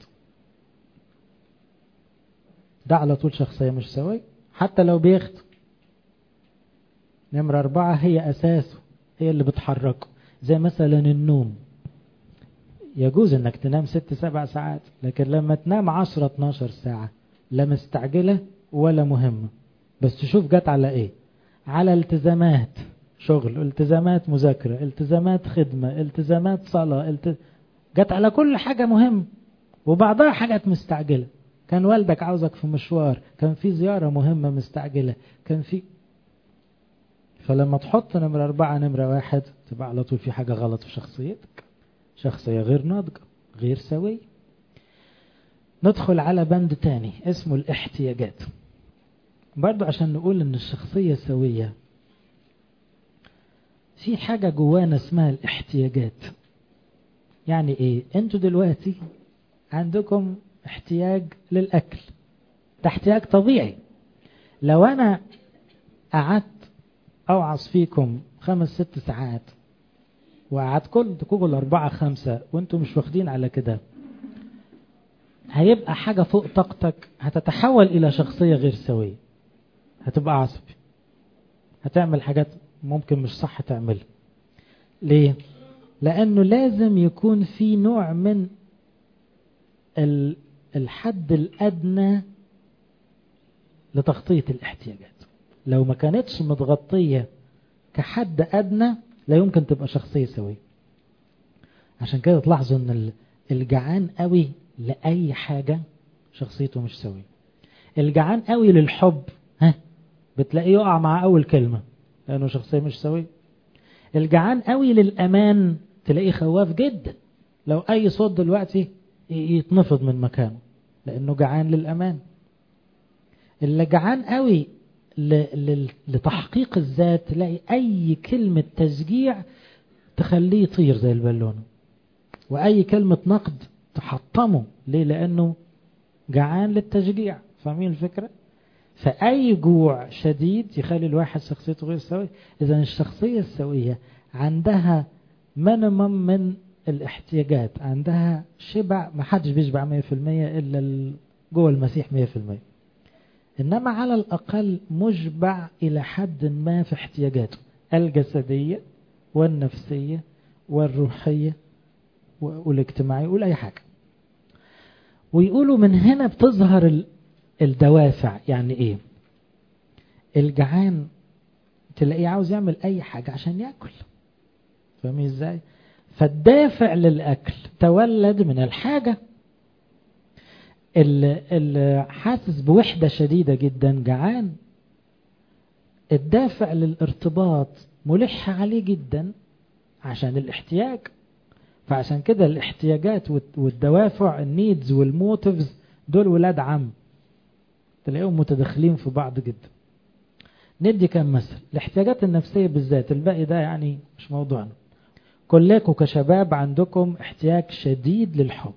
ده على طول شخصية مش سوي حتى لو بيخت نمرة أربعة هي أساسه هي اللي بتحركه زي مثلا النوم يجوز انك تنام ست سبع ساعات لكن لما تنام عشرة اتناشر ساعة لا مستعجلة ولا مهمة بس تشوف جت على ايه على التزامات شغل التزامات مذاكرة التزامات خدمة التزامات صلاة الت... جت على كل حاجة مهم وبعضها حاجات مستعجلة كان والدك عاوزك في مشوار كان في زيارة مهمة مستعجلة كان في فلما تحط نمرة أربعة نمرة واحد تبقى على طول في حاجة غلط في شخصيتك شخصية غير ناضجة غير سوية ندخل على بند تاني اسمه الاحتياجات برضو عشان نقول ان الشخصية سوية في حاجة جوانا اسمها الاحتياجات يعني ايه انتوا دلوقتي عندكم احتياج للاكل ده احتياج طبيعي لو انا قعدت اوعظ فيكم خمس ست ساعات وقعدتكم تكون أربعة خمسة وانتم مش واخدين على كده هيبقى حاجة فوق طاقتك هتتحول إلى شخصية غير سوية هتبقى عصبي هتعمل حاجات ممكن مش صح تعملها ليه؟ لأنه لازم يكون في نوع من الحد الأدنى لتغطية الاحتياجات لو ما كانتش متغطية كحد أدنى لا يمكن تبقى شخصية سوية عشان كده تلاحظوا ان الجعان قوي لأي حاجة شخصيته مش سوية الجعان قوي للحب ها بتلاقيه يقع مع أول كلمة لأنه شخصية مش سوية الجعان قوي للأمان تلاقيه خواف جدا لو أي صوت دلوقتي يتنفض من مكانه لأنه جعان للأمان اللي جعان قوي لتحقيق الذات تلاقي أي كلمة تشجيع تخليه يطير زي البالونة وأي كلمة نقد تحطمه ليه لأنه جعان للتشجيع فاهمين الفكرة فأي جوع شديد يخلي الواحد شخصيته غير سوية إذا الشخصية السوية عندها منمم من الاحتياجات عندها شبع ما حدش بيشبع 100% إلا جوه المسيح 100% إنما على الأقل مشبع إلى حد ما في احتياجاته الجسدية والنفسية والروحية والاجتماعية ولا أي حاجة ويقولوا من هنا بتظهر الدوافع يعني إيه الجعان تلاقيه عاوز يعمل أي حاجة عشان يأكل فاهمين إزاي فالدافع للأكل تولد من الحاجة اللي حاسس بوحدة شديدة جدا جعان الدافع للارتباط ملح عليه جدا عشان الاحتياج فعشان كده الاحتياجات والدوافع النيدز والموتيفز دول ولاد عم تلاقيهم متداخلين في بعض جدا ندي كم مثل الاحتياجات النفسية بالذات الباقي ده يعني مش موضوعنا كلكم كشباب عندكم احتياج شديد للحب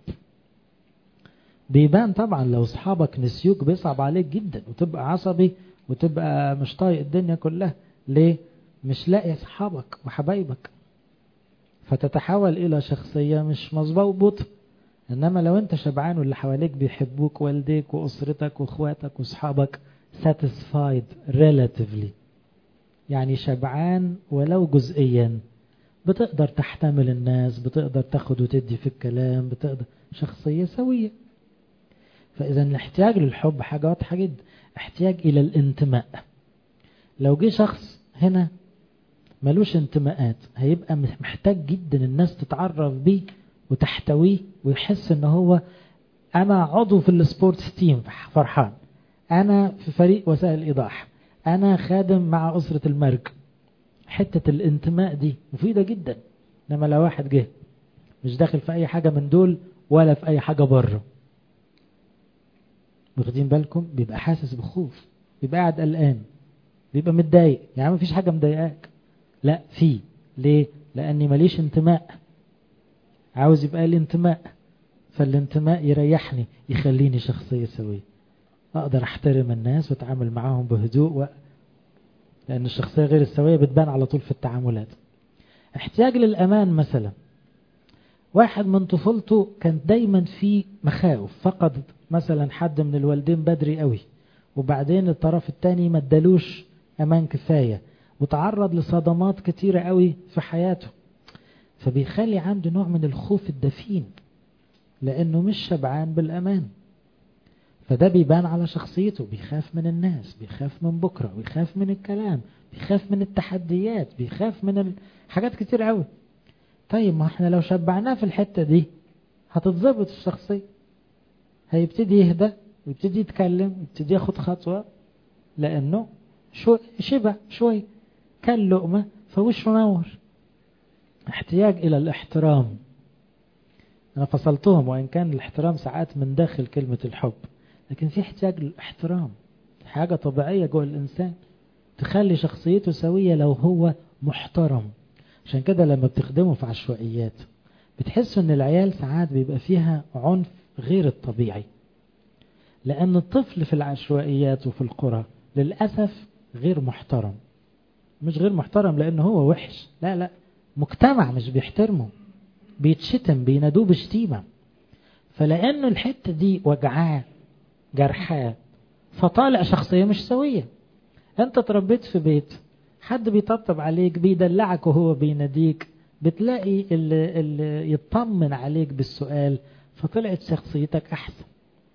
بيبان طبعا لو اصحابك نسيوك بيصعب عليك جدا وتبقى عصبي وتبقى مش طايق الدنيا كلها ليه مش لاقي اصحابك وحبايبك فتتحول الى شخصية مش مظبوطة انما لو انت شبعان واللي حواليك بيحبوك والديك واسرتك واخواتك واصحابك satisfied relatively يعني شبعان ولو جزئيا بتقدر تحتمل الناس بتقدر تاخد وتدي في الكلام بتقدر شخصية سوية فإذا الاحتياج للحب حاجة واضحة جدا احتياج إلى الانتماء لو جه شخص هنا ملوش انتماءات هيبقى محتاج جدا الناس تتعرف بيه وتحتويه ويحس ان هو انا عضو في السبورتس تيم فرحان انا في فريق وسائل الايضاح انا خادم مع اسرة المرج حتة الانتماء دي مفيدة جدا انما لو واحد جه مش داخل في اي حاجة من دول ولا في اي حاجة بره واخدين بالكم بيبقى حاسس بخوف بيبقى قاعد قلقان بيبقى متضايق يعني مفيش حاجة مضايقاك لا في ليه لاني ماليش انتماء عاوز يبقى لي انتماء فالانتماء يريحني يخليني شخصية سوية اقدر احترم الناس واتعامل معاهم بهدوء و... لان الشخصية غير السوية بتبان على طول في التعاملات احتياج للامان مثلا واحد من طفولته كان دايما في مخاوف فقد مثلا حد من الوالدين بدري قوي وبعدين الطرف الثاني ما ادالوش امان كفاية وتعرض لصدمات كتيرة قوي في حياته فبيخلي عنده نوع من الخوف الدفين لانه مش شبعان بالامان فده بيبان على شخصيته بيخاف من الناس بيخاف من بكرة بيخاف من الكلام بيخاف من التحديات بيخاف من حاجات كتير قوي طيب ما احنا لو شبعناه في الحتة دي هتتظبط الشخصية هيبتدي يهدى ويبتدي يتكلم ويبتدي ياخد خطوة لأنه شو شبع شوي كان لقمة فوشه نور احتياج إلى الاحترام أنا فصلتهم وإن كان الاحترام ساعات من داخل كلمة الحب لكن في احتياج للاحترام حاجة طبيعية جوه الإنسان تخلي شخصيته سوية لو هو محترم عشان كده لما بتخدمه في عشوائيات بتحسوا ان العيال ساعات بيبقى فيها عنف غير الطبيعي لان الطفل في العشوائيات وفي القرى للأسف غير محترم مش غير محترم لانه هو وحش لا لا مجتمع مش بيحترمه بيتشتم بينادوه بشتيمة فلانه الحتة دي وجعاه جرحاه فطالع شخصية مش سوية انت تربيت في بيت حد بيطبطب عليك بيدلعك وهو بيناديك بتلاقي اللي, اللي يطمن عليك بالسؤال فطلعت شخصيتك احسن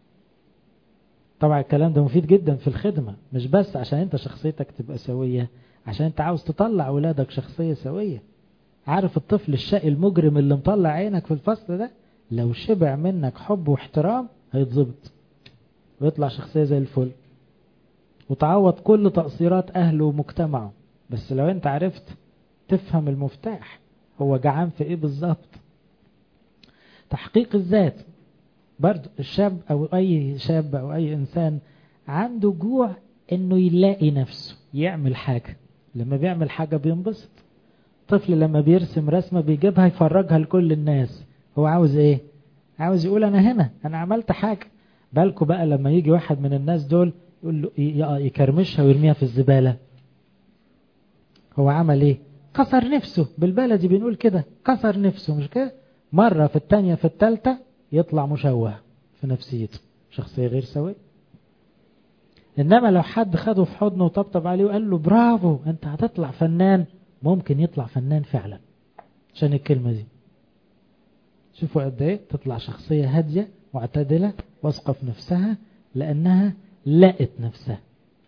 طبعا الكلام ده مفيد جدا في الخدمة مش بس عشان انت شخصيتك تبقى سوية عشان انت عاوز تطلع اولادك شخصية سوية عارف الطفل الشقي المجرم اللي مطلع عينك في الفصل ده لو شبع منك حب واحترام هيتظبط ويطلع شخصية زي الفل وتعوض كل تقصيرات أهله ومجتمعه بس لو أنت عرفت تفهم المفتاح هو جعان في إيه بالظبط تحقيق الذات برضو الشاب أو أي شاب أو أي إنسان عنده جوع إنه يلاقي نفسه يعمل حاجة لما بيعمل حاجة بينبسط طفل لما بيرسم رسمة بيجيبها يفرجها لكل الناس هو عاوز إيه عاوز يقول أنا هنا أنا عملت حاجة بالكوا بقى لما يجي واحد من الناس دول يقول له يكرمشها ويرميها في الزبالة هو عمل ايه كسر نفسه بالبلدي بنقول كده كسر نفسه مش كده مرة في التانية في التالتة يطلع مشوه في نفسيته شخصية غير سوية انما لو حد خده في حضنه وطبطب عليه وقال له برافو انت هتطلع فنان ممكن يطلع فنان فعلا عشان الكلمة دي شوفوا قد ايه تطلع شخصية هادية معتدلة واثقة في نفسها لأنها لقت نفسها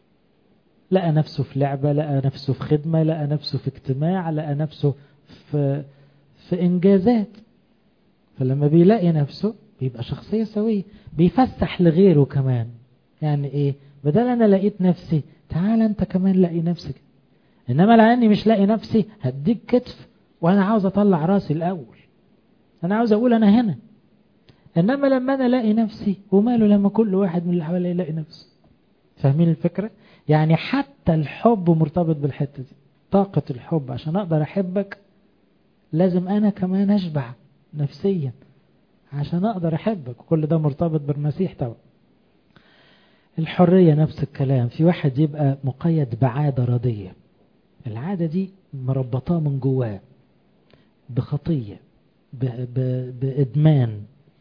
لقى نفسه في لعبة لقى نفسه في خدمة لقى نفسه في اجتماع لقى نفسه في, في إنجازات فلما بيلاقي نفسه بيبقى شخصية سوية بيفسح لغيره كمان يعني ايه بدل انا لقيت نفسي تعال انت كمان لاقي نفسك انما لاني مش لاقي نفسي هديك كتف وانا عاوز اطلع راسي الاول انا عاوز اقول انا هنا انما لما انا الاقي نفسي وماله لما كل واحد من اللي حواليا يلاقي نفسه فاهمين الفكرة يعني حتى الحب مرتبط بالحتة دي طاقة الحب عشان اقدر احبك لازم انا كمان اشبع نفسيا عشان اقدر احبك كل ده مرتبط بالمسيح طبعا الحرية نفس الكلام في واحد يبقى مقيد بعادة ردية العادة دي مربطاه من جواه بخطية بإدمان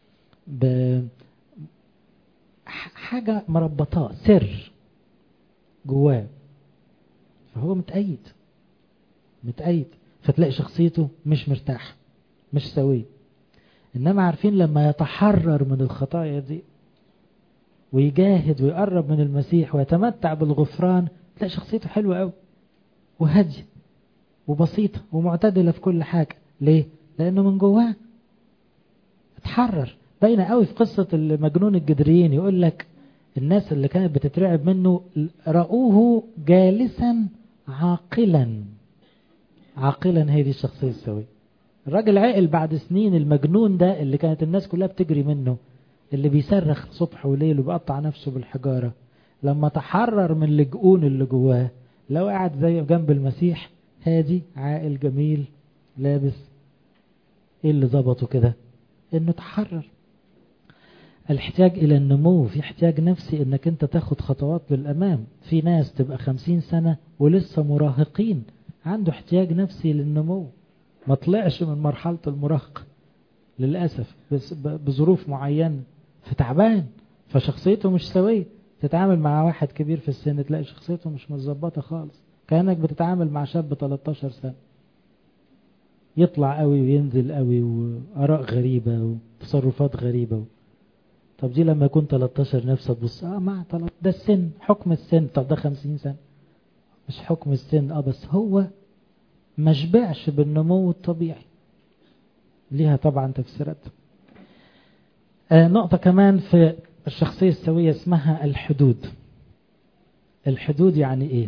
بحاجة مربطاه سر جواه فهو متأيد متأيد فتلاقي شخصيته مش مرتاح مش سوي إنما عارفين لما يتحرر من الخطايا دي ويجاهد ويقرب من المسيح ويتمتع بالغفران تلاقي شخصيته حلوة قوي وهادية وبسيطة ومعتدلة في كل حاجة ليه؟ لأنه من جواه اتحرر باينة قوي في قصة المجنون الجدريين يقول لك الناس اللي كانت بتترعب منه رأوه جالسا عاقلا عاقلا هي دي الشخصية السوية الراجل عقل بعد سنين المجنون ده اللي كانت الناس كلها بتجري منه اللي بيصرخ صبح وليل وبيقطع نفسه بالحجارة لما تحرر من اللجؤون اللي جواه لو قاعد زي جنب المسيح هادي عاقل جميل لابس ايه اللي ظبطه كده انه تحرر الاحتياج الى النمو في احتياج نفسي انك انت تاخد خطوات للامام في ناس تبقى خمسين سنة ولسه مراهقين عنده احتياج نفسي للنمو ما طلعش من مرحلة المراهقة للأسف بس بظروف معينة فتعبان فشخصيته مش سوية تتعامل مع واحد كبير في السن تلاقي شخصيته مش متظبطة خالص كأنك بتتعامل مع شاب 13 سنة يطلع قوي وينزل قوي وآراء غريبة وتصرفات غريبة طب دي لما يكون 13 نفسه تبص اه مع ده السن حكم السن طب ده 50 سنة مش حكم السن اه بس هو ما شبعش بالنمو الطبيعي ليها طبعا تفسيرات آه نقطة كمان في الشخصية السوية اسمها الحدود الحدود يعني ايه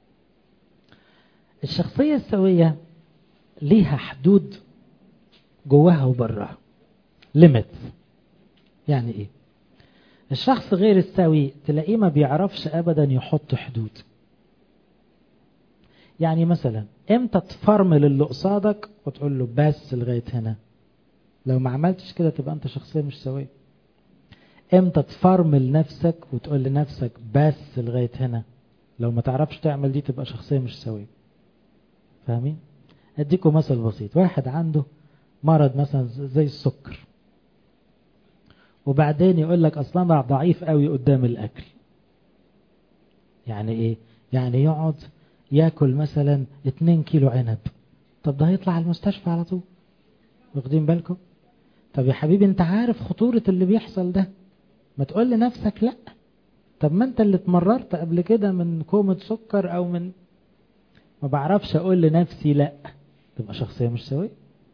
الشخصية السوية ليها حدود جواها وبراها ليميت يعني ايه الشخص غير السوي تلاقيه ما بيعرفش ابدا يحط حدود يعني مثلا امتى تفرمل اللي قصادك وتقول له بس لغاية هنا لو ما عملتش كده تبقى انت شخصية مش سوية امتى تفرمل نفسك وتقول لنفسك بس لغاية هنا لو ما تعرفش تعمل دي تبقى شخصية مش سوية فاهمين اديكم مثل بسيط واحد عنده مرض مثلا زي السكر وبعدين يقول لك اصلا انا ضعيف قوي قدام الاكل يعني ايه يعني يقعد ياكل مثلا 2 كيلو عنب طب ده هيطلع على المستشفى على طول واخدين بالكم طب يا حبيبي انت عارف خطورة اللي بيحصل ده ما تقول لنفسك لا طب ما انت اللي اتمررت قبل كده من كومة سكر او من ما بعرفش اقول لنفسي لا تبقى شخصية مش سوية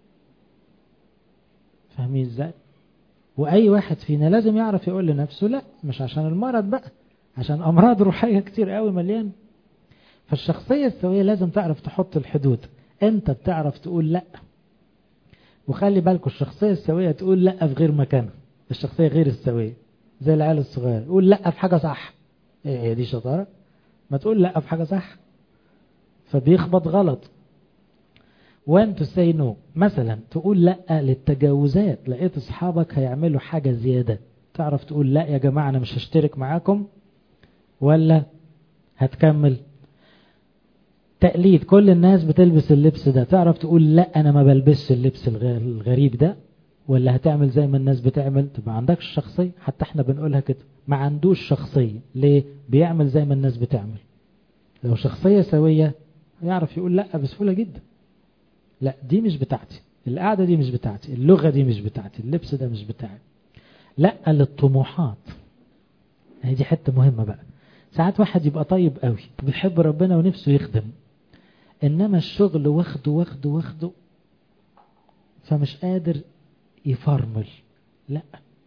فاهمين ازاي واي واحد فينا لازم يعرف يقول لنفسه لا مش عشان المرض بقى عشان امراض روحية كتير قوي مليان فالشخصية السوية لازم تعرف تحط الحدود انت بتعرف تقول لا وخلي بالكم الشخصية السوية تقول لا في غير مكانها الشخصية غير السوية زي العيال الصغير قول لا في حاجة صح ايه هي دي شطارة ما تقول لا في حاجة صح فبيخبط غلط وان تو سي نو مثلا تقول لا للتجاوزات لقيت اصحابك هيعملوا حاجة زيادة تعرف تقول لا يا جماعة انا مش هشترك معاكم ولا هتكمل تقليد كل الناس بتلبس اللبس ده تعرف تقول لا انا ما بلبسش اللبس الغريب ده ولا هتعمل زي ما الناس بتعمل تبقى عندكش شخصية حتى احنا بنقولها كده ما عندوش شخصية ليه بيعمل زي ما الناس بتعمل لو شخصية سوية يعرف يقول لا بسهولة جدا لا دي مش بتاعتي القعدة دي مش بتاعتي اللغة دي مش بتاعتي اللبس ده مش بتاعي لا للطموحات هي دي حتة مهمة بقى ساعات واحد يبقى طيب قوي بيحب ربنا ونفسه يخدم انما الشغل واخده واخده واخده فمش قادر يفرمل لا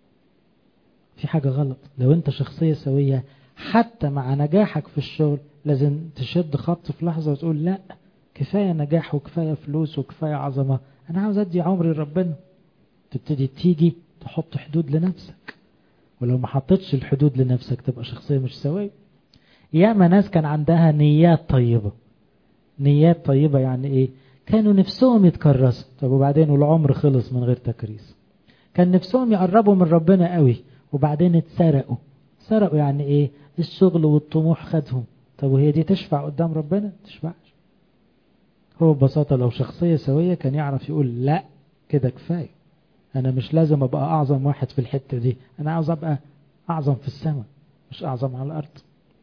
في حاجة غلط لو انت شخصية سوية حتى مع نجاحك في الشغل لازم تشد خط في لحظة وتقول لا كفاية نجاح وكفاية فلوس وكفاية عظمة انا عاوز ادي عمري لربنا تبتدي تيجي تحط حدود لنفسك ولو ما حطيتش الحدود لنفسك تبقى شخصية مش سوية ياما ناس كان عندها نيات طيبة نيات طيبة يعني ايه كانوا نفسهم يتكرسوا طب وبعدين والعمر خلص من غير تكريس كان نفسهم يقربوا من ربنا قوي وبعدين اتسرقوا سرقوا يعني ايه الشغل والطموح خدهم طب وهي دي تشفع قدام ربنا تشفعش هو ببساطة لو شخصية سوية كان يعرف يقول لا كده كفاية انا مش لازم ابقى اعظم واحد في الحتة دي انا عاوز ابقى اعظم في السماء مش اعظم على الارض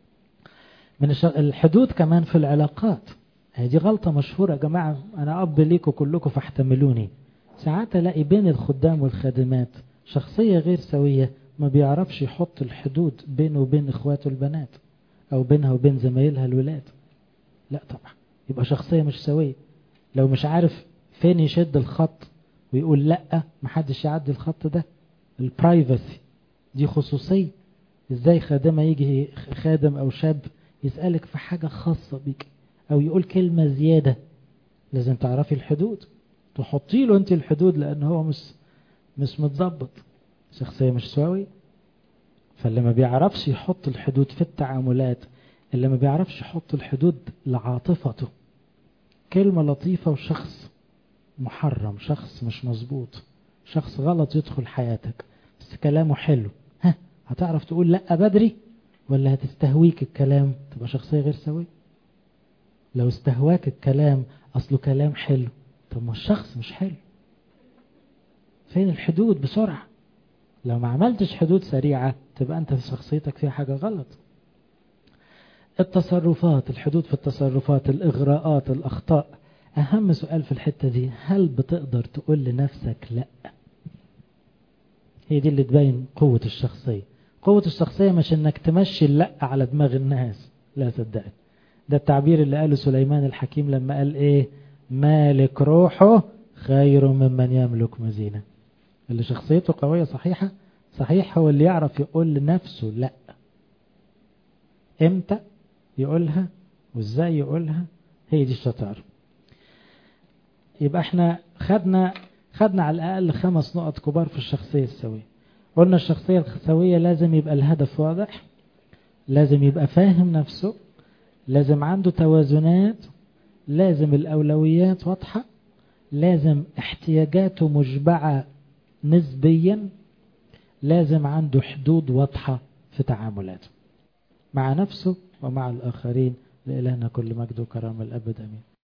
من الحدود كمان في العلاقات هي دي غلطة مشهورة يا جماعة أنا أب ليكم كلكم فاحتملوني ساعات ألاقي بين الخدام والخادمات شخصية غير سوية ما بيعرفش يحط الحدود بينه وبين إخواته البنات أو بينها وبين زمايلها الولاد لا طبعا يبقى شخصية مش سوية لو مش عارف فين يشد الخط ويقول لا محدش يعدي الخط ده البرايفسي دي خصوصية ازاي خادمة يجي خادم او شاب يسألك في حاجة خاصة بيك او يقول كلمة زيادة لازم تعرفي الحدود تحطي له انت الحدود لان هو مش مش متظبط شخصية مش سوي فاللي ما بيعرفش يحط الحدود في التعاملات اللي ما بيعرفش يحط الحدود لعاطفته كلمة لطيفة وشخص محرم شخص مش مظبوط شخص غلط يدخل حياتك بس كلامه حلو ها هتعرف تقول لا بدري ولا هتستهويك الكلام تبقى شخصية غير سوية لو استهواك الكلام أصله كلام حلو طب ما الشخص مش حلو فين الحدود بسرعة لو ما عملتش حدود سريعة تبقى أنت في شخصيتك فيها حاجة غلط التصرفات الحدود في التصرفات الإغراءات الأخطاء أهم سؤال في الحتة دي هل بتقدر تقول لنفسك لا هي دي اللي تبين قوة الشخصية قوة الشخصية مش انك تمشي اللا على دماغ الناس لا صدقني ده التعبير اللي قاله سليمان الحكيم لما قال ايه مالك روحه خير ممن يملك مزينة اللي شخصيته قوية صحيحة صحيح هو اللي يعرف يقول لنفسه لا امتى يقولها وازاي يقولها هي دي الشطارة يبقى احنا خدنا خدنا على الأقل خمس نقط كبار في الشخصية السوية قلنا الشخصية السوية لازم يبقى الهدف واضح لازم يبقى فاهم نفسه لازم عنده توازنات لازم الأولويات واضحة لازم احتياجاته مشبعة نسبيا لازم عنده حدود واضحة في تعاملاته مع نفسه ومع الآخرين لإلهنا كل مجد وكرامة الأبد أمين